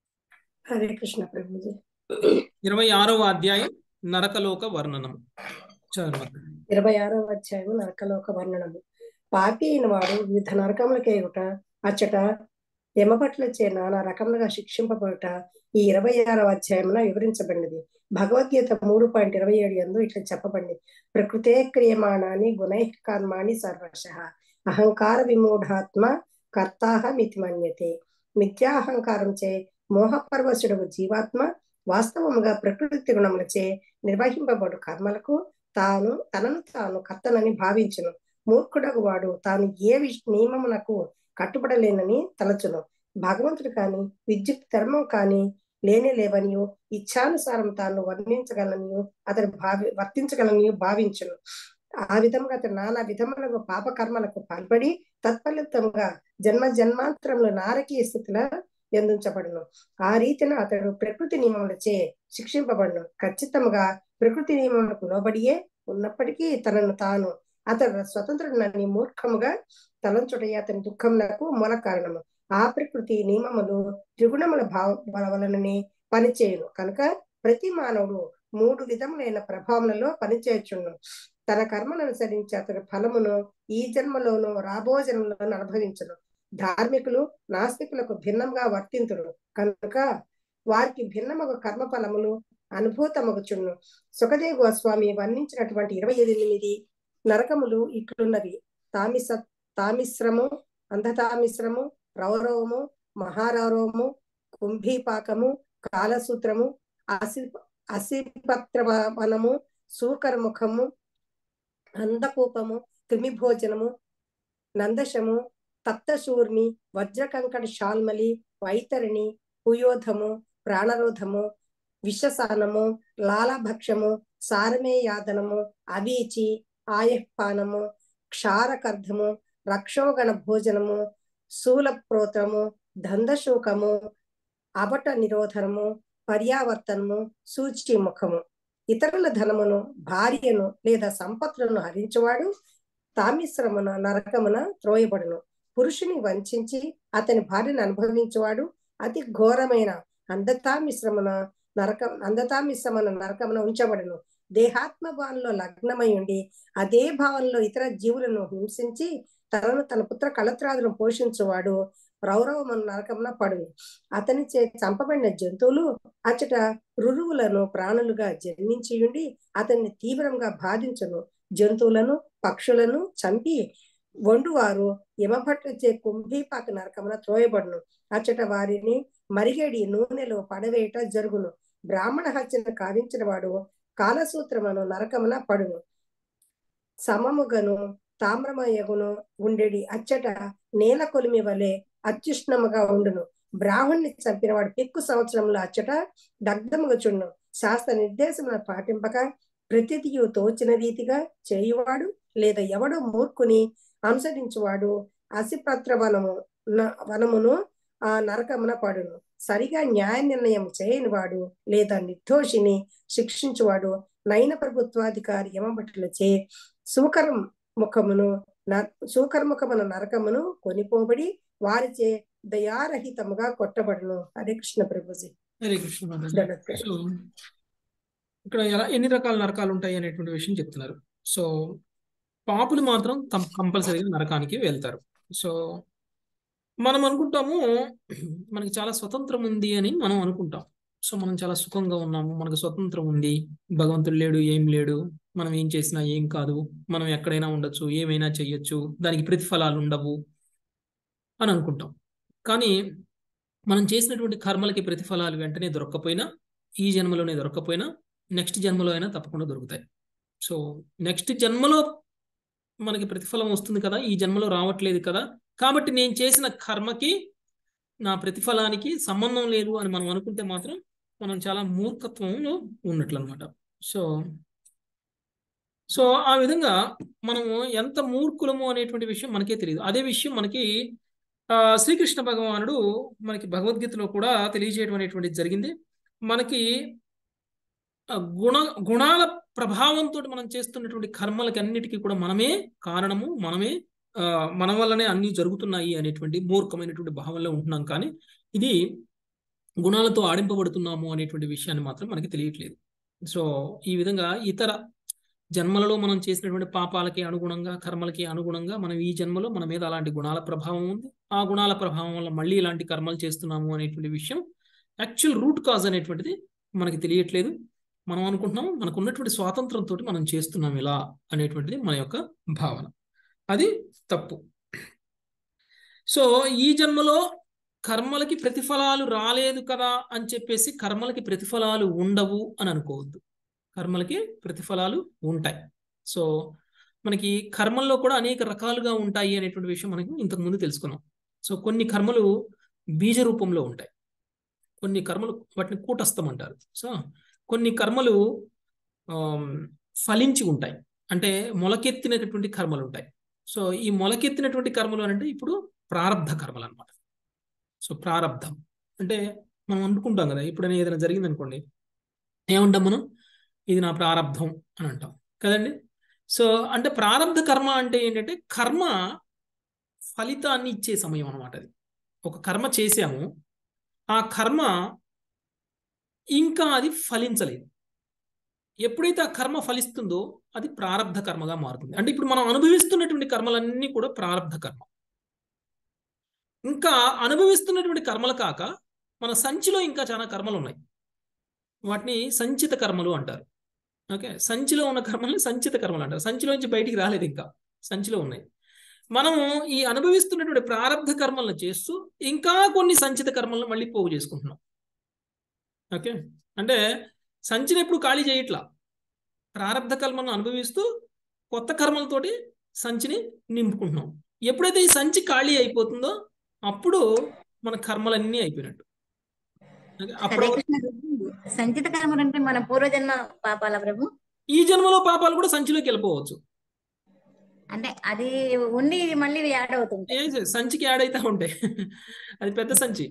హరే కృష్ణ ప్రభుజీ ఇరవై ఆరవ అధ్యాయం నరకలోక వర్ణనం చదవండి మాతాజీ ఇరవై ఆరవ అధ్యాయం నరకలోక వర్ణనము పాపి అయిన వాడు వివిధ నరకములకేయుట అచ్చట యమపట్లచే నానా రకములుగా శిక్షింపబడుట ఈ ఇరవై ఆరవ అధ్యాయంలో వివరించబడినది భగవద్గీత మూడు పాయింట్ ఇరవై ఏడు ఎందు ఇట్లా చెప్పబడింది ప్రకృతే క్రియమాణాని గుణై కర్మాణి సర్వశ అహంకార విమూఢాత్మ కర్తాహమితి మన్యతే మిథ్యాహంకారం చే మోహపరవశుడు జీవాత్మ వాస్తవముగా ప్రకృతి గుణములచే నిర్వహింపబడు కర్మలకు తాను తనను తాను కర్తనని భావించును మూర్ఖుడగు వాడు తాను ఏ విష్ నియమమునకు కట్టుబడలేనని తలచును భగవంతుడు కాని విద్యుత్ ధర్మం కాని లేనే లేవనియో ఇచ్ఛానుసారం తాను వర్ణించగలనియో అతడు భావి వర్తించగలనియో భావించును ఆ విధముగా అతడు నానా విధములకు పాపకర్మలకు పాల్పడి తత్ఫలితంగా జన్మ జన్మాంతరంలో నారకీయ స్థితిలో ఎందించబడును ఆ రీతిన అతడు ప్రకృతి నియమములచే శిక్షింపబడును ఖచ్చితంగా ప్రకృతి నియమములకు లోబడియే ఉన్నప్పటికీ తనను తాను అతడు స్వతంత్రుడని మూర్ఖముగా తలంచుటయ్య అతని దుఃఖమునకు మూల కారణము ఆ ప్రకృతి నియమములు త్రిగుణముల భావ వలననే పనిచేయును కనుక ప్రతి మానవుడు మూడు విధములైన ప్రభావములలో పనిచేయచుండు తన కర్మను అనుసరించి అతడు ఫలమును ఈ జన్మలోను రాబో జన్మలోను అనుభవించును ధార్మికులు నాస్తికులకు భిన్నంగా వర్తింతుడు కనుక వారికి భిన్నమగు కర్మ ఫలములు అనుభూతమగుచుండు సుఖదేవ్ గోస్వామి వర్ణించినటువంటి ఇరవై ఎనిమిది నరకములు ఇట్లున్నవి తామిస తామిశ్రము అంధతామిశ్రము రౌరవము మహారౌరవము కుంభీపాకము కాలసూత్రము అసి అసిపత్రవనము సూకరముఖము అంధకూపము క్రిమిభోజనము నందశము తప్తశూర్మి వజ్రకంకణ శాల్మలి వైతరిణి పుయోధము ప్రాణరోధము విషసానము లాలభక్షము సారమేయాదనము అవీచి ఆయపానము క్షారకర్ధము రక్షోగణ భోజనము శూలప్రోతము దందశూకము అబట నిరోధనము పర్యావర్తనము సూచిముఖము ఇతరుల ధనమును భార్యను లేదా సంపత్తులను హరించువాడు తామిశ్రమున నరకమున త్రోయబడును పురుషుని వంచి అతని భార్యను అనుభవించువాడు అతి ఘోరమైన అందతామిశ్రమున నరకం అందతామిశ్రమున నరకమున ఉంచబడును దేహాత్మ భావంలో లగ్నమై ఉండి అదే భావంలో ఇతర జీవులను హింసించి తనను తన పుత్ర కళత్రాదులను పోషించువాడు రౌరవమున నరకమున పడును అతని చే చంపబడిన జంతువులు అచ్చట రురువులను ప్రాణులుగా జన్మించి ఉండి అతన్ని తీవ్రంగా బాధించును జంతువులను పక్షులను చంపి వండువారు యమభట్టచే కుంభీపాక నరకమున త్రోయబడును అచ్చట వారిని మరిగేడి నూనెలో పడవేయట జరుగును బ్రాహ్మణ హత్యను కావించిన వాడు కాలసూత్రమును నరకమున పడును సమముగను తామ్రమయగును ఉండేడి అచ్చట నేల కొలిమి వలె అత్యుష్ణముగా ఉండును బ్రాహ్మణ్ణి చంపిన వాడు ఎక్కువ సంవత్సరంలో అచ్చట దగ్ధముగా చుండు శాస్త్ర నిర్దేశములను పాటింపక ప్రతిదియు తోచిన రీతిగా చేయువాడు లేదా ఎవడో మూర్ఖుని అనుసరించువాడు అసిపత్ర వనము న- వనమును ఆ నరకమున పడును సరిగా న్యాయ నిర్ణయం చేయని వాడు లేదా నిర్దోషిని శిక్షించువాడు నయన ప్రభుత్వాధికారి యమభటులచే సూకరం ముఖమును న- సూకర్ముఖమున నరకమును కొనిపోబడి వారిచే దయారహితముగా కొట్టబడును హరే కృష్ణ ప్రభుజీ హరే కృష్ణ మాతాజీ దండోత్ సో ఇక్కడ ఎలా ఎన్ని రకాల నరకాలు ఉంటాయి అనేటువంటి విషయం చెప్తున్నారు సో పాపులు మాత్రం కం- కంపల్సరీగా నరకానికి వెళ్తారు సో మనం అనుకుంటాము మనకి చాలా స్వతంత్రం ఉంది అని మనం అనుకుంటాం సో మనం చాలా సుఖంగా ఉన్నాము మనకు స్వతంత్రం ఉంది భగవంతుడు లేడు ఏం లేడు మనం ఏం చేసినా ఏం కాదు మనం ఎక్కడైనా ఉండొచ్చు ఏమైనా చెయ్యొచ్చు దానికి ప్రతిఫలాలు ఉండవు అని అనుకుంటాం కానీ మనం చేసినటువంటి కర్మలకి ప్రతిఫలాలు వెంటనే దొరక్కపోయినా ఈ జన్మలోనే దొరక్కపోయినా నెక్స్ట్ జన్మలో అయినా తప్పకుండా దొరుకుతాయి సో నెక్స్ట్ జన్మలో మనకి ప్రతిఫలం వస్తుంది కదా ఈ జన్మలో రావట్లేదు కదా కాబట్టి నేను చేసిన కర్మకి నా ప్రతిఫలానికి సంబంధం లేదు అని మనం అనుకుంటే మాత్రం మనం చాలా మూర్ఖత్వంలో ఉన్నట్లు అనమాట సో సో ఆ విధంగా మనము ఎంత మూర్ఖులము అనేటువంటి విషయం మనకే తెలియదు అదే విషయం మనకి ఆ, శ్రీకృష్ణ భగవానుడు మనకి భగవద్గీతలో కూడా తెలియజేయడం అనేటువంటిది జరిగింది మనకి ఆ గుణ గుణాల ప్రభావంతో మనం చేస్తున్నటువంటి కర్మలకి అన్నిటికీ కూడా మనమే కారణము మనమే ఆ, మన వల్లనే అన్ని జరుగుతున్నాయి అనేటువంటి మూర్ఖమైనటువంటి భావంలో ఉంటున్నాం కానీ ఇది గుణాలతో ఆడింపబడుతున్నాము అనేటువంటి విషయాన్ని మాత్రం మనకి తెలియట్లేదు సో ఈ విధంగా ఇతర జన్మలలో మనం చేసినటువంటి పాపాలకి అనుగుణంగా కర్మలకి అనుగుణంగా మనం ఈ జన్మలో మన మీద అలాంటి గుణాల ప్రభావం ఉంది ఆ గుణాల ప్రభావం వల్ల మళ్ళీ ఇలాంటి కర్మలు చేస్తున్నాము అనేటువంటి విషయం యాక్చువల్ రూట్ కాజ్ అనేటువంటిది మనకి తెలియట్లేదు మనం అనుకుంటున్నాం మనకు ఉన్నటువంటి స్వాతంత్రంతో మనం చేస్తున్నాం ఇలా అనేటువంటిది మన యొక్క భావన అది తప్పు సో ఈ జన్మలో కర్మలకి ప్రతిఫలాలు రాలేదు కదా అని చెప్పేసి కర్మలకి ప్రతిఫలాలు ఉండవు అని అనుకోవద్దు కర్మలకి ప్రతిఫలాలు ఉంటాయి సో మనకి కర్మల్లో కూడా అనేక రకాలుగా ఉంటాయి అనేటువంటి విషయం మనకి ఇంతకు ముందు తెలుసుకున్నాం సో కొన్ని కర్మలు బీజ రూపంలో ఉంటాయి కొన్ని కర్మలు వాటిని కూటస్థం అంటారు సో కొన్ని కర్మలు ఆమ్, ఫలించి ఉంటాయి అంటే మొలకెత్తినటువంటి కర్మలు ఉంటాయి సో ఈ మొలకెత్తినటువంటి కర్మలు అని అంటే ఇప్పుడు ప్రారంధ కర్మలు అనమాట సో ప్రారంధం అంటే మనం అనుకుంటాం కదా ఎప్పుడైనా ఏదైనా జరిగింది అనుకోండి ఏమంటాం మనం ఇది నా ప్రారంధం అని అంటాం కదండి సో అంటే ప్రారంధ కర్మ అంటే ఏంటంటే కర్మ ఫలితాన్ని ఇచ్చే సమయం అనమాట అది ఒక కర్మ చేసాము ఆ కర్మ ఇంకా అది ఫలించలేదు ఎప్పుడైతే ఆ కర్మ ఫలిస్తుందో అది ప్రారంధ కర్మగా మారుతుంది అంటే ఇప్పుడు మనం అనుభవిస్తున్నటువంటి కర్మలన్నీ కూడా ప్రారంధ కర్మ ఇంకా అనుభవిస్తున్నటువంటి కర్మలు కాక మన సంచిలో ఇంకా చాలా కర్మలు ఉన్నాయి వాటిని సంచిత కర్మలు అంటారు ఓకే సంచిలో ఉన్న కర్మల్ని సంచిత కర్మలు అంటారు సంచిలో నుంచి బయటికి రాలేదు ఇంకా సంచిలో ఉన్నాయి మనము ఈ అనుభవిస్తున్నటువంటి ప్రారంధ కర్మలను చేస్తూ ఇంకా కొన్ని సంచిత కర్మలను మళ్ళీ పోగు చేసుకుంటున్నాం ఓకే అంటే సంచిని ఎప్పుడు ఖాళీ చేయట్లా ప్రారంధ కర్మలను అనుభవిస్తూ కొత్త కర్మలతోటి సంచిని నింపుకుంటున్నాం ఎప్పుడైతే ఈ సంచి ఖాళీ అయిపోతుందో అప్పుడు మన కర్మలన్నీ అయిపోయినట్టు ఓకే? అప్పుడు హరే కృష్ణ ప్రభు. సంచిత కర్మలు అంటే మన పూర్వజన్మ పాపాల ప్రభు ఈ జన్మలో పాపాలు కూడా సంచిలోకి వెళ్ళిపోవచ్చు అంటే అది ఉండి మళ్ళీ యాడ్ అవుతుంది ఏ చే- సంచికి యాడ్ అవుతా ఉంటాయి అది పెద్ద సంచి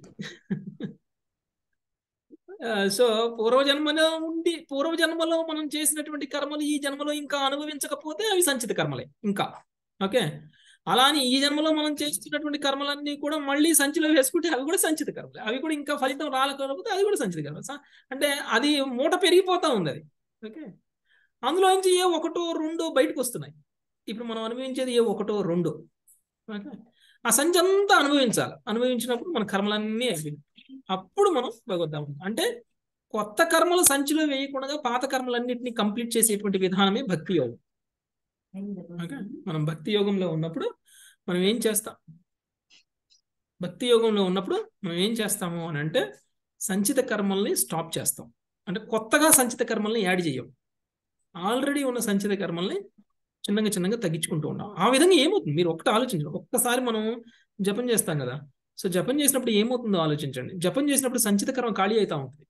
ఆ, సో పూర్వజన్మలో ఉండి పూర్వజన్మలో మనం చేసినటువంటి కర్మలు ఈ జన్మలో ఇంకా అనుభవించకపోతే అవి సంచిత కర్మలే ఇంకా ఓకే అలా అని ఈ జన్మలో మనం చేస్తున్నటువంటి కర్మలన్నీ కూడా మళ్ళీ సంచిలో వేసుకుంటే అవి కూడా సంచిత కర్మలే అవి కూడా ఇంకా ఫలితం రాలేకపోతే అది కూడా సంచిత కర్మ స- అంటే అది మూట పెరిగిపోతా ఉంది అది ఓకే అందులో నుంచి ఏ ఒకటో రెండో బయటకు వస్తున్నాయి ఇప్పుడు మనం అనుభవించేది ఏ ఒకటో రెండో ఓకే ఆ సంచి అంతా అనుభవించాలి అనుభవించినప్పుడు మన కర్మలన్నీ అయిపోయింది అప్పుడు మనం భగవద్ధాం అంటే కొత్త కర్మలు సంచిలో వేయకుండా పాత కర్మలన్నింటినీ కంప్లీట్ చేసేటువంటి విధానమే భక్తి యోగం ఓకే మనం భక్తి యోగంలో ఉన్నప్పుడు మనం ఏం చేస్తాం భక్తి యోగంలో ఉన్నప్పుడు మనం ఏం చేస్తాము అని అంటే సంచిత కర్మల్ని స్టాప్ చేస్తాం అంటే కొత్తగా సంచిత కర్మల్ని యాడ్ చేయం ఆల్రెడీ ఉన్న సంచిత కర్మల్ని చిన్నగా చిన్నగా తగ్గించుకుంటూ ఉన్నాం ఆ విధంగా ఏమవుతుంది మీరు ఒక్కటి ఆలోచించండి ఒక్కసారి మనం జపం చేస్తాం కదా సో జపం చేసినప్పుడు ఏమవుతుందో ఆలోచించండి జపం చేసినప్పుడు సంచిత కర్మ ఖాళీ అవుతా ఉంటుంది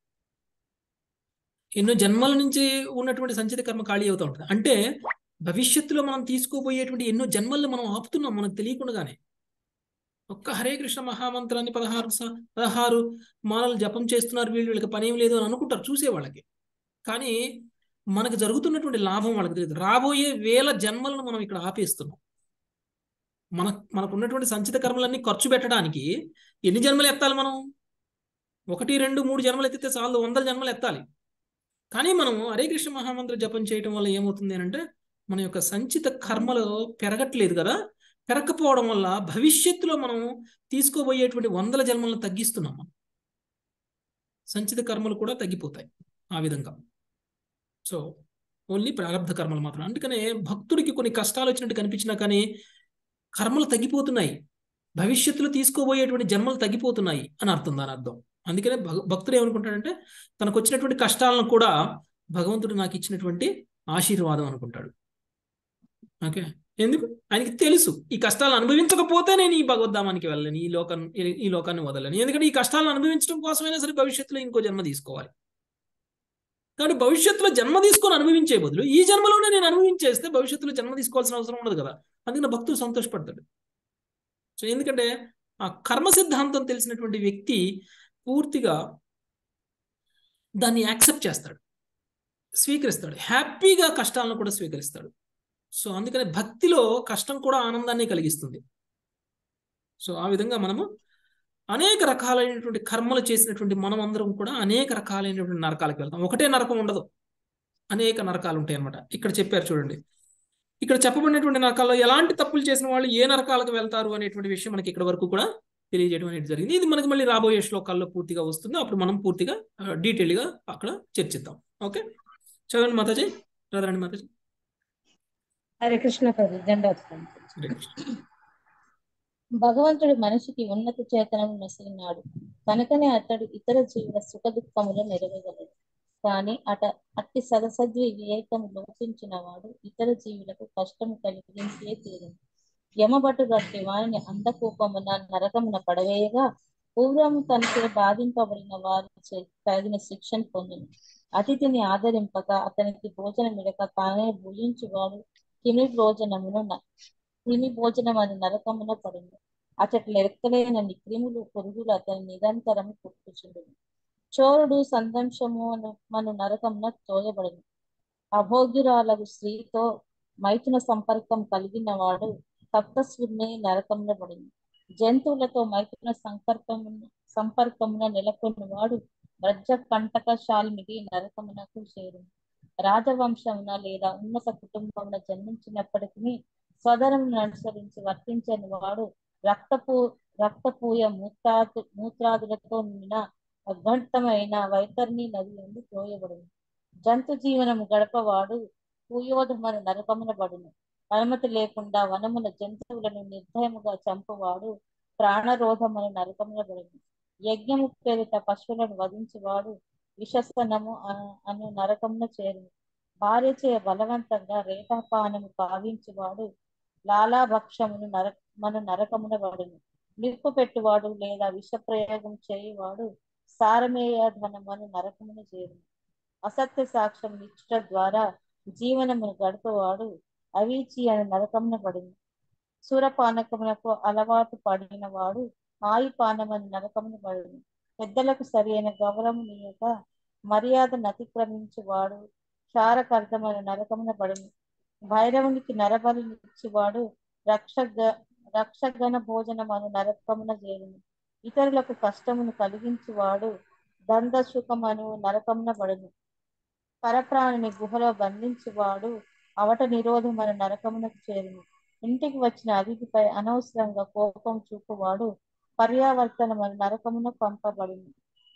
ఎన్నో జన్మల నుంచి ఉన్నటువంటి సంచిత కర్మ ఖాళీ అవుతూ ఉంటుంది అంటే భవిష్యత్తులో మనం తీసుకోబోయేటువంటి ఎన్నో జన్మల్ని మనం ఆపుతున్నాం మనకు తెలియకుండానే ఒక్క హరే కృష్ణ మహామంత్రాన్ని పదహారు స- పదహారు మాలలు జపం చేస్తున్నారు వీళ్ళు వీళ్ళకి పనేం లేదు అని అనుకుంటారు చూసే వాళ్ళకి కానీ మనకు జరుగుతున్నటువంటి లాభం వాళ్ళకి తెలియదు రాబోయే వేల జన్మలను మనం ఇక్కడ ఆపేస్తున్నాం మన మనకు ఉన్నటువంటి సంచిత కర్మలన్నీ ఖర్చు పెట్టడానికి ఎన్ని జన్మలు ఎత్తాలి మనం ఒకటి రెండు మూడు జన్మలు ఎత్తితే చాలు వందల జన్మలు ఎత్తాలి కానీ మనం హరే కృష్ణ మహామంత్ర జపం చేయటం వల్ల ఏమవుతుంది అంటే మన యొక్క సంచిత కర్మలు పెరగట్లేదు కదా పెరగకపోవడం వల్ల భవిష్యత్తులో మనం తీసుకోబోయేటువంటి వందల జన్మలను తగ్గిస్తున్నాం మనం సంచిత కర్మలు కూడా తగ్గిపోతాయి ఆ విధంగా సో ఓన్లీ ప్రారంభ కర్మలు మాత్రం అందుకనే భక్తుడికి కొన్ని కష్టాలు వచ్చినట్టు కనిపించినా కానీ కర్మలు తగ్గిపోతున్నాయి భవిష్యత్తులో తీసుకోబోయేటువంటి జన్మలు తగ్గిపోతున్నాయి అని అర్థం దాని అర్థం అందుకనే భగ- భక్తుడు ఏమనుకుంటాడంటే తనకు వచ్చినటువంటి కష్టాలను కూడా భగవంతుడు నాకు ఇచ్చినటువంటి ఆశీర్వాదం అనుకుంటాడు ఓకే ఎందుకు ఆయనకి తెలుసు ఈ కష్టాలను అనుభవించకపోతే నేను ఈ భగవద్ధామానికి వెళ్ళను ఈ లోకం ఈ- ఈ లోకాన్ని వదలను ఎందుకంటే ఈ కష్టాలను అనుభవించడం కోసమైనా సరే భవిష్యత్తులో ఇంకో జన్మ తీసుకోవాలి కాబట్టి భవిష్యత్తులో జన్మ తీసుకొని అనుభవించే బదులు ఈ జన్మలోనే నేను అనుభవించేస్తే భవిష్యత్తులో జన్మ తీసుకోవాల్సిన అవసరం ఉండదు కదా అందుకని భక్తుడు సంతోషపడతాడు సో ఎందుకంటే ఆ కర్మ సిద్ధాంతం తెలిసినటువంటి వ్యక్తి పూర్తిగా దాన్ని యాక్సెప్ట్ చేస్తాడు స్వీకరిస్తాడు హ్యాపీగా కష్టాలను కూడా స్వీకరిస్తాడు సో అందుకని భక్తిలో కష్టం కూడా ఆనందాన్ని కలిగిస్తుంది సో ఆ విధంగా మనము అనేక రకాలైనటువంటి కర్మలు చేసినటువంటి మనం అందరం కూడా అనేక రకాలైనటువంటి నరకాలకు వెళ్తాం ఒకటే నరకం ఉండదు అనేక నరకాలు ఉంటాయి అన్నమాట ఇక్కడ చెప్పారు చూడండి ఇక్కడ చెప్పబడినటువంటి నరకాల్లో ఎలాంటి తప్పులు చేసిన వాళ్ళు ఏ నరకాలకు వెళ్తారు అనేటువంటి విషయం మనకి ఇక్కడ వరకు కూడా తెలియజేయడం అనేది జరిగింది ఇది మనకి మళ్ళీ రాబోయే శ్లోకాల్లో పూర్తిగా వస్తుంది అప్పుడు మనం పూర్తిగా డీటెయిల్గా అక్కడ చర్చిద్దాం ఓకే చదవండి మాతాజీ రాదండి మాతాజీ హరే కృష్ణ ప్రభు దండోత్సవం హరే కృష్ణ భగవంతుడు మనిషికి ఉన్నత చేతనం నసిగినాడు కనుకనే అతడు ఇతర జీవుల సుఖ దుఃఖములు నెరవేరలేదు కానీ అట అట్టి సదసద్వి వివేకం లోపించిన వాడు ఇతర జీవులకు కష్టము కలిగించే తీరు యమభటు గట్టి వారిని అంధకూపమున నరకమున పడవేయగా పూర్వం తనచే బాధింపబడిన వారి చే తగిన శిక్షను పొందిన అతిథిని ఆదరింపక అతనికి భోజనం ఇడక తానే భూయించువాడు కిమి భోజనమును న- క్రిమి భోజనం అని నరకమున పడింది అతటి లెక్కలేని క్రిములు పురుగులు అతని నిరంతరం పుట్టుచుండును చోరుడు సందంశము అను మన నరకమున తోయబడింది అభోగ్యురాలకు స్త్రీతో మైథున సంపర్కం కలిగిన వాడు తప్తస్విని నరకమున పడింది జంతువులతో మైథున సంపర్కమున సంపర్కమున నెలకొన్న వాడు వ్రజ కంటకశాలిమిడి నరకమునకు చేరును రాజవంశమున లేదా ఉన్నత కుటుంబమున జన్మించినప్పటికీ స్వధరమును అనుసరించి వర్తించని వాడు రక్తపూ రక్తపూయ మూత్రాదు మూత్రాదులతో నిండిన అఘంటమైన వైతర్ని నది నుండి త్రోయబడింది జంతు జీవనము గడపవాడు పూయోధమను నరకమున పడును అనుమతి లేకుండా వనముల జంతువులను నిర్భయముగా చంపువాడు ప్రాణరోధమును నరకమున పడును యజ్ఞము పేరిట పశువులను వధించువాడు విషస్వనము అను- అను నరకమున చేరును భార్య చే బలవంతంగా రేపాపానము కావించువాడు లాలాభక్షమును నర మన నరకమున పడును నిప్పు పెట్టువాడు లేదా విష ప్రయోగం చేయువాడు సారమేయ ధనమను నరకమును చేరును అసత్య సాక్ష్యం ఇచ్చుట ద్వారా జీవనమును గడుపువాడు అవీచి అని నరకమున పడింది సూరపానకమునకు అలవాటు పడిన వాడు ఆయుపానమని నరకమున పడును పెద్దలకు సరైన గౌరవం నీయక మర్యాదను అతిక్రమించువాడు క్షారకర్ధమని నరకమున పడును భైరవునికి నరబలిని ఇచ్చువాడు రక్షగ రక్షగణ భోజనమను నరకమున చేరును ఇతరులకు కష్టమును కలిగించువాడు దంద సుఖమను నరకమున పడును పరప్రాణిని గుహలో బంధించువాడు అవట నిరోధమను నరకమునకు చేరును ఇంటికి వచ్చిన అతిథిపై అనవసరంగా కోపం చూపువాడు పర్యావర్తనమను నరకమున పంపబడును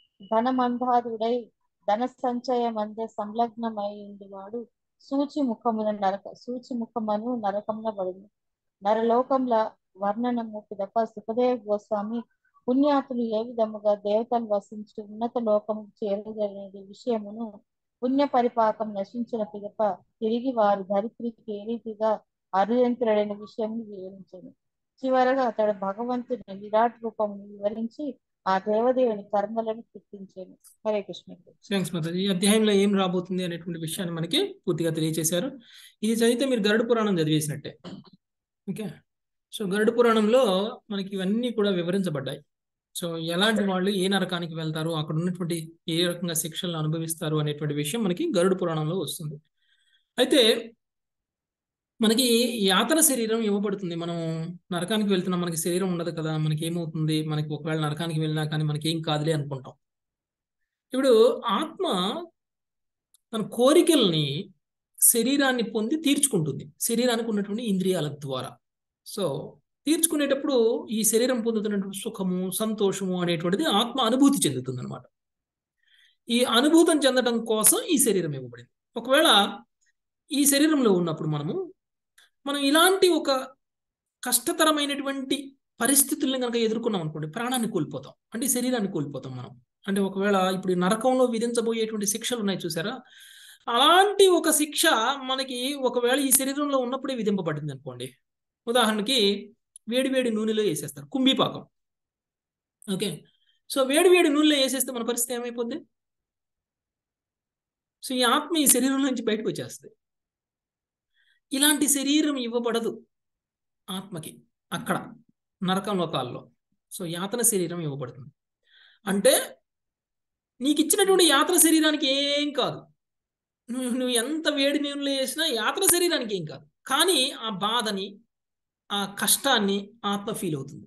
ధనమందాదుడై ధన సంచయమందే సంలగ్నమై ఉండివాడు సూచి ముఖమున నరక సూచి ముఖమను నరకమున పడును నరలోకంల వర్ణనము పిదప సుఖదేవ గోస్వామి పుణ్యాతులు ఏ విధముగా దేవతలు వసించి ఉన్నత లోకము చేరగలిగే విషయమును పుణ్య పరిపాకం నశించిన పిదప తిరిగి వారు ధరిత్రికి ఏ రీతిగా అరుయంతుడైన విషయాన్ని వివరించాను చివరగా అతడు భగవంతుని విరాట్ రూపమును వివరించి ఆ దేవదేవుని కర్మలను కీర్తించాను హరే కృష్ణ థ్యాంక్స్ మాతాజీ ఈ అధ్యాయంలో ఏం రాబోతుంది అనేటువంటి విషయాన్ని మనకి పూర్తిగా తెలియజేశారు ఇది చదివితే మీరు గరుడ పురాణం చదివేసినట్టే ఓకే సో గరుడ పురాణంలో మనకి ఇవన్నీ కూడా వివరించబడ్డాయి సో ఎలాంటి వాళ్ళు ఏ నరకానికి వెళ్తారు అక్కడ ఉన్నటువంటి ఏ రకంగా శిక్షలను అనుభవిస్తారు అనేటువంటి విషయం మనకి గరుడ పురాణంలో వస్తుంది అయితే మనకి యాతన శరీరం ఇవ్వబడుతుంది మనం నరకానికి వెళ్తున్నాం మనకి శరీరం ఉండదు కదా మనకి ఏమవుతుంది మనకి ఒకవేళ నరకానికి వెళ్ళినా కానీ మనకి ఏం కాదులే అనుకుంటాం ఇప్పుడు ఆత్మ తన కోరికల్ని శరీరాన్ని పొంది తీర్చుకుంటుంది శరీరానికి ఉన్నటువంటి ఇంద్రియాల ద్వారా సో తీర్చుకునేటప్పుడు ఈ శరీరం పొందుతున్నటువంటి సుఖము సంతోషము అనేటువంటిది ఆత్మ అనుభూతి చెందుతుంది అనమాట ఈ అనుభూతం చెందడం కోసం ఈ శరీరం ఇవ్వబడింది ఒకవేళ ఈ శరీరంలో ఉన్నప్పుడు మనము మనం ఇలాంటి ఒక కష్టతరమైనటువంటి పరిస్థితుల్ని కనుక ఎదుర్కొన్నాం అనుకోండి ప్రాణాన్ని కోల్పోతాం అంటే శరీరాన్ని కోల్పోతాం మనం అంటే ఒకవేళ ఇప్పుడు ఈ నరకంలో విధించబోయేటువంటి శిక్షలు ఉన్నాయి చూసారా అలాంటి ఒక శిక్ష మనకి ఒకవేళ ఈ శరీరంలో ఉన్నప్పుడే విధింపబడింది అనుకోండి ఉదాహరణకి వేడి వేడి నూనెలో వేసేస్తారు కుంభీపాకం ఓకే సో వేడి వేడి నూనెలో వేసేస్తే మన పరిస్థితి ఏమైపోద్ది సో ఈ ఆత్మ ఈ శరీరం నుంచి బయటకు వచ్చేస్తుంది ఇలాంటి శరీరం ఇవ్వబడదు ఆత్మకి అక్కడ నరకం లోకాల్లో సో యాతన శరీరం ఇవ్వబడుతుంది అంటే నీకు ఇచ్చినటువంటి యాత్ర శరీరానికి ఏం కాదు నువ్వు నువ్వు ఎంత వేడి నీళ్ళు వేసినా యాత్ర శరీరానికి ఏం కాదు కానీ ఆ బాధని ఆ కష్టాన్ని ఆత్మ ఫీల్ అవుతుంది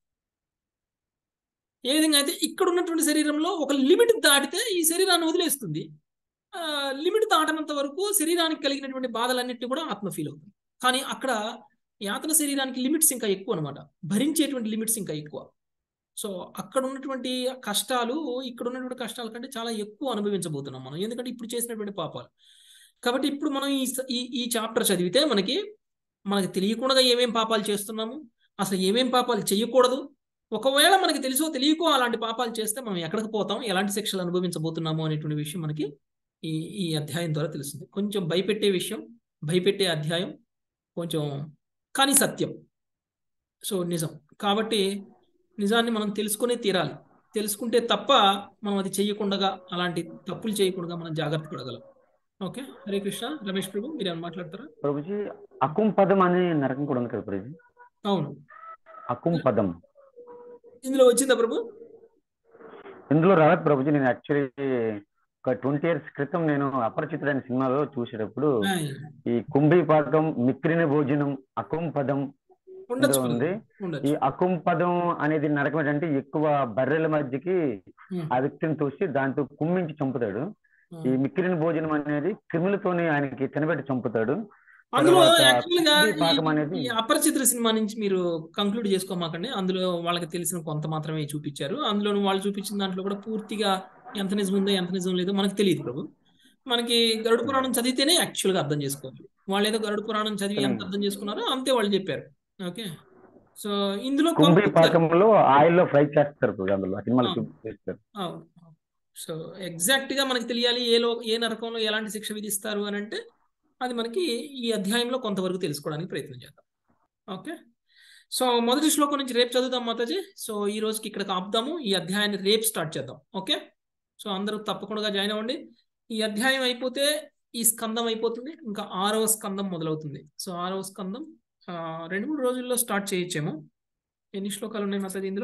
ఏ విధంగా అయితే ఇక్కడ ఉన్నటువంటి శరీరంలో ఒక లిమిట్ దాటితే ఈ శరీరాన్ని వదిలేస్తుంది లిమిట్ దాటనంత వరకు శరీరానికి కలిగినటువంటి బాధలన్నింటినీ కూడా ఆత్మ ఫీల్ అవుతుంది కానీ అక్కడ యాతన శరీరానికి లిమిట్స్ ఇంకా ఎక్కువ అనమాట భరించేటువంటి లిమిట్స్ ఇంకా ఎక్కువ సో అక్కడ ఉన్నటువంటి కష్టాలు ఇక్కడ ఉన్నటువంటి కష్టాల కంటే చాలా ఎక్కువ అనుభవించబోతున్నాం మనం ఎందుకంటే ఇప్పుడు చేసినటువంటి పాపాలు కాబట్టి ఇప్పుడు మనం ఈ ఈ ఈ చాప్టర్ చదివితే మనకి మనకి తెలియకుండా ఏమేం పాపాలు చేస్తున్నాము అసలు ఏమేం పాపాలు చేయకూడదు ఒకవేళ మనకి తెలుసో తెలియకో అలాంటి పాపాలు చేస్తే మనం ఎక్కడికి పోతాం ఎలాంటి శిక్షలు అనుభవించబోతున్నాము అనేటువంటి విషయం మనకి ఈ ఈ అధ్యాయం ద్వారా తెలుస్తుంది కొంచెం భయపెట్టే విషయం భయపెట్టే అధ్యాయం కొంచెం కానీ సత్యం సో నిజం కాబట్టి నిజాన్ని మనం తెలుసుకునే తీరాలి తెలుసుకుంటే తప్ప మనం అది చేయకుండా అలాంటి తప్పులు చేయకుండా మనం జాగ్రత్త పడగలం ఓకే హరే కృష్ణ రమేష్ ప్రభు మీరు ఏమైనా మాట్లాడతారా ప్రభుజీ అకుం పదం అనే నరకం కూడా ఉంది కదా ప్రభుజీ అవును అకుం పదం ఇందులో వచ్చిందా ప్రభు ఇందులో రాలేదు ప్రభుజీ నేను యాక్చువల్లీ ఒక ట్వంటీ ఇయర్స్ క్రితం నేను అపరిచితుడైన సినిమాలో చూసేటప్పుడు ఈ కుంభీ పాకం మిక్రిన భోజనం అకుం పదం ఉండొచ్చు ఉంది ఉండొచ్చు ఈ అకుం పదం అనేది నరకం ఏంటంటే ఎక్కువ బర్రెల మధ్యకి ఆ వ్యక్తిని తోసి దాంతో కుమ్మించి చంపుతాడు ఈ మిక్కిరిన భోజనం అనేది క్రిములతోని ఆయనకి తినబెట్టి చంపుతాడు అందులో తర్వాత యాక్చువల్ గా కుంభీ పాకం ఈ- అనేది ఈ అపరిచితుల సినిమా నుంచి మీరు కంక్లూడ్ చేసుకోమాకండి అందులో వాళ్ళకి తెలిసిన కొంత మాత్రమే చూపించారు అందులో వాళ్ళు చూపించిన దాంట్లో కూడా పూర్తిగా ఎంత నిజం ఉందో ఎంత నిజం లేదో మనకు తెలియదు ప్రభు మనకి గరుడ పురాణం చదివితేనే యాక్చువల్ గా అర్థం చేసుకోవాలి వాళ్ళు ఏదో గరుడ పురాణం చదివి ఎంత అర్థం చేసుకున్నారో అంతే వాళ్ళు చెప్పారు ఓకే సో ఇందులో కొంత కుంభీ ఇచ్చారు. పాకంలో ఆయిల్ లో ఫ్రై చేస్తారు ప్రభుజీ అందులో ఆ సినిమాలో అవును. చూపిస్తారు అవును సో ఎగ్జాక్ట్ గా మనకి తెలియాలి ఏ లో ఏ నరకంలో ఎలాంటి శిక్ష విధిస్తారు అని అంటే అది మనకి ఈ అధ్యాయంలో కొంతవరకు తెలుసుకోవడానికి ప్రయత్నం చేద్దాం ఓకే సో మొదటి శ్లోకం నుంచి రేపు చదువుదాం మాతాజీ సో ఈ రోజుకి ఇక్కడ ఆపుదాము ఈ అధ్యాయాన్ని రేపు స్టార్ట్ చేద్దాం ఓకే సో అందరూ తప్పకుండా జాయిన్ అవ్వండి ఈ అధ్యాయం అయిపోతే ఈ స్కందం అయిపోతుంది ఇంకా ఆరవ స్కందం మొదలవుతుంది సో ఆరవ స్కందం ఆ, రెండు మూడు రోజుల్లో స్టార్ట్ చేయొచ్చేమో ఎన్ని శ్లోకాలు ఉన్నాయి మాతాజీ ఇందులో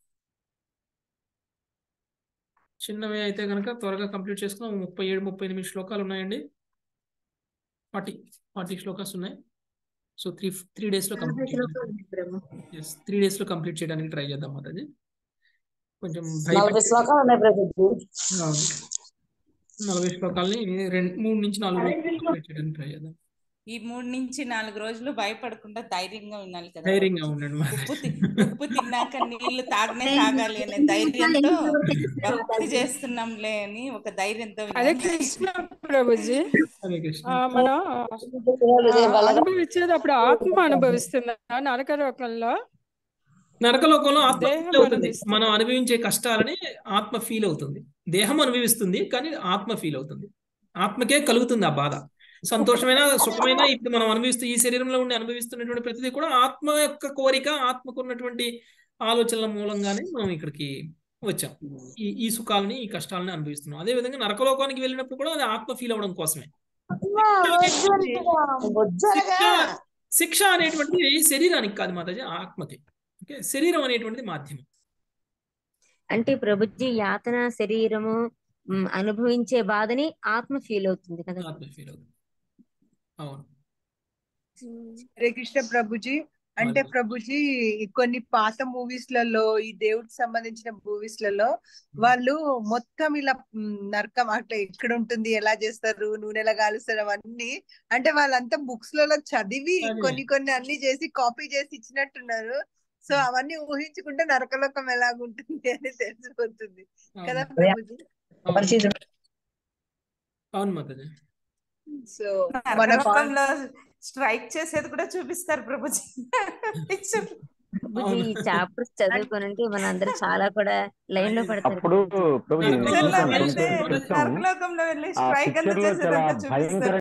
చిన్నవి అయితే కనుక త్వరగా కంప్లీట్ చేసుకున్నాం ముప్పై ఏడు ముప్పై ఎనిమిది శ్లోకాలు ఉన్నాయండి ఫార్టీ ఫార్టీ శ్లోకాస్ ఉన్నాయి సో త్రీ త్రీ డేస్ లో కంప్లీట్ ఎస్ త్రీ డేస్ లో కంప్లీట్ చేయడానికి ట్రై చేద్దాం మాతాజీ కొంచెం నలభై భయపెట్టి శ్లోకాలు ఉన్నాయి ప్రభుజీ అవును. నలభై శ్లోకాలని రెండు మూడు నుంచి నాలుగు రోజులు కంప్లీట్ చేయడానికి ట్రై చేద్దాం ఈ మూడు నుంచి నాలుగు రోజులు భయపడకుండా ధైర్యంగా ఉండాలి కదా ధైర్యంగా ఉండండి ఉప్పు తి- ఉప్పు తిన్నాక నీళ్లు తాగనే తాగాలి అనే ధైర్యంతో భక్తి చేస్తున్నాంలే అని ఒక ధైర్యంతో అదే వినాలి. కృష్ణ ప్రభుజీ హరే కృష్ణ ఆ, మనం ఆ, అనుభవించేది అప్పుడు ఆత్మ అనుభవిస్తుందా నరక లోకంలో నరకలోకంలో ఆత్మ దేహం ఫీల్ అవుతుంది అనుభవిస్తుంది. మనం అనుభవించే కష్టాలని ఆత్మ ఫీల్ అవుతుంది దేహం అనుభవిస్తుంది కానీ ఆత్మ ఫీల్ అవుతుంది ఆత్మకే కలుగుతుంది ఆ బాధ సంతోషమైన సుఖమైన ఇప్పుడు మనం అనుభవిస్తూ ఈ శరీరంలో ఉండి అనుభవిస్తున్నటువంటి ప్రతిదీ కూడా ఆత్మ యొక్క కోరిక ఆత్మకు ఉన్నటువంటి ఆలోచనల మూలంగానే మనం ఇక్కడికి వచ్చాం ఈ ఈ సుఖాలని ఈ కష్టాలని అనుభవిస్తున్నాం అదే విధంగా నరకలోకానికి వెళ్ళినప్పుడు కూడా అది ఆత్మ ఫీల్ అవ్వడం కోసమే శిక్ష శిక్ష అనేటువంటిది శరీరానికి కాదు మాతాజీ ఆత్మకి ఓకే శరీరం అనేటువంటిది మాధ్యమం అంటే ప్రభుజీ యాతన శరీరము మ్, అనుభవించే బాధని ఆత్మ ఫీల్ అవుతుంది కదా ఆత్మ ఫీల్ అవుతుంది అవును హరే కృష్ణ ప్రభుజీ అంటే ప్రభుజీ ఈ కొన్ని పాత మూవీస్ లలో ఈ దేవుడికి సంబంధించిన మూవీస్ లలో వాళ్ళు మొత్తం ఇలా మ్, నరకం అట్లా ఎక్కడ ఉంటుంది ఎలా చేస్తారు నూనె ఎలా కాలుస్తారు అవన్నీ అంటే వాళ్ళంతా బుక్స్ లలో చదివి అదే. కొన్ని కొన్ని అన్ని చేసి కాపీ చేసి ఇచ్చినట్టున్నారు సో అవన్నీ ఊహించుకుంటే నరకలోకం ఎలాగుంటుంది అని తెలిసిపోతుంది కదా అవును. ప్రభుజీ అవును. అవును మాతాజీ సో మన నరకలోకంలో స్ట్రైక్ చేసేది కూడా చూపిస్తారు ప్రభుజీ పిక్చర్ ప్రభుజీ ఈ చాప్టర్స్ చదువుకోనంటే మన అందరూ చాలా కూడా లైన్ లో పడతారు అప్పుడు ప్రభు నేను పిక్చర్ లో చూసాను వెళ్తే కొంచెం క్రితం నరకలోకంలో వెళ్ళి ఆ స్ట్రైక్ అంతా పిక్చర్ లో చాలా చేసేదంతా చూపిస్తారు భయంకర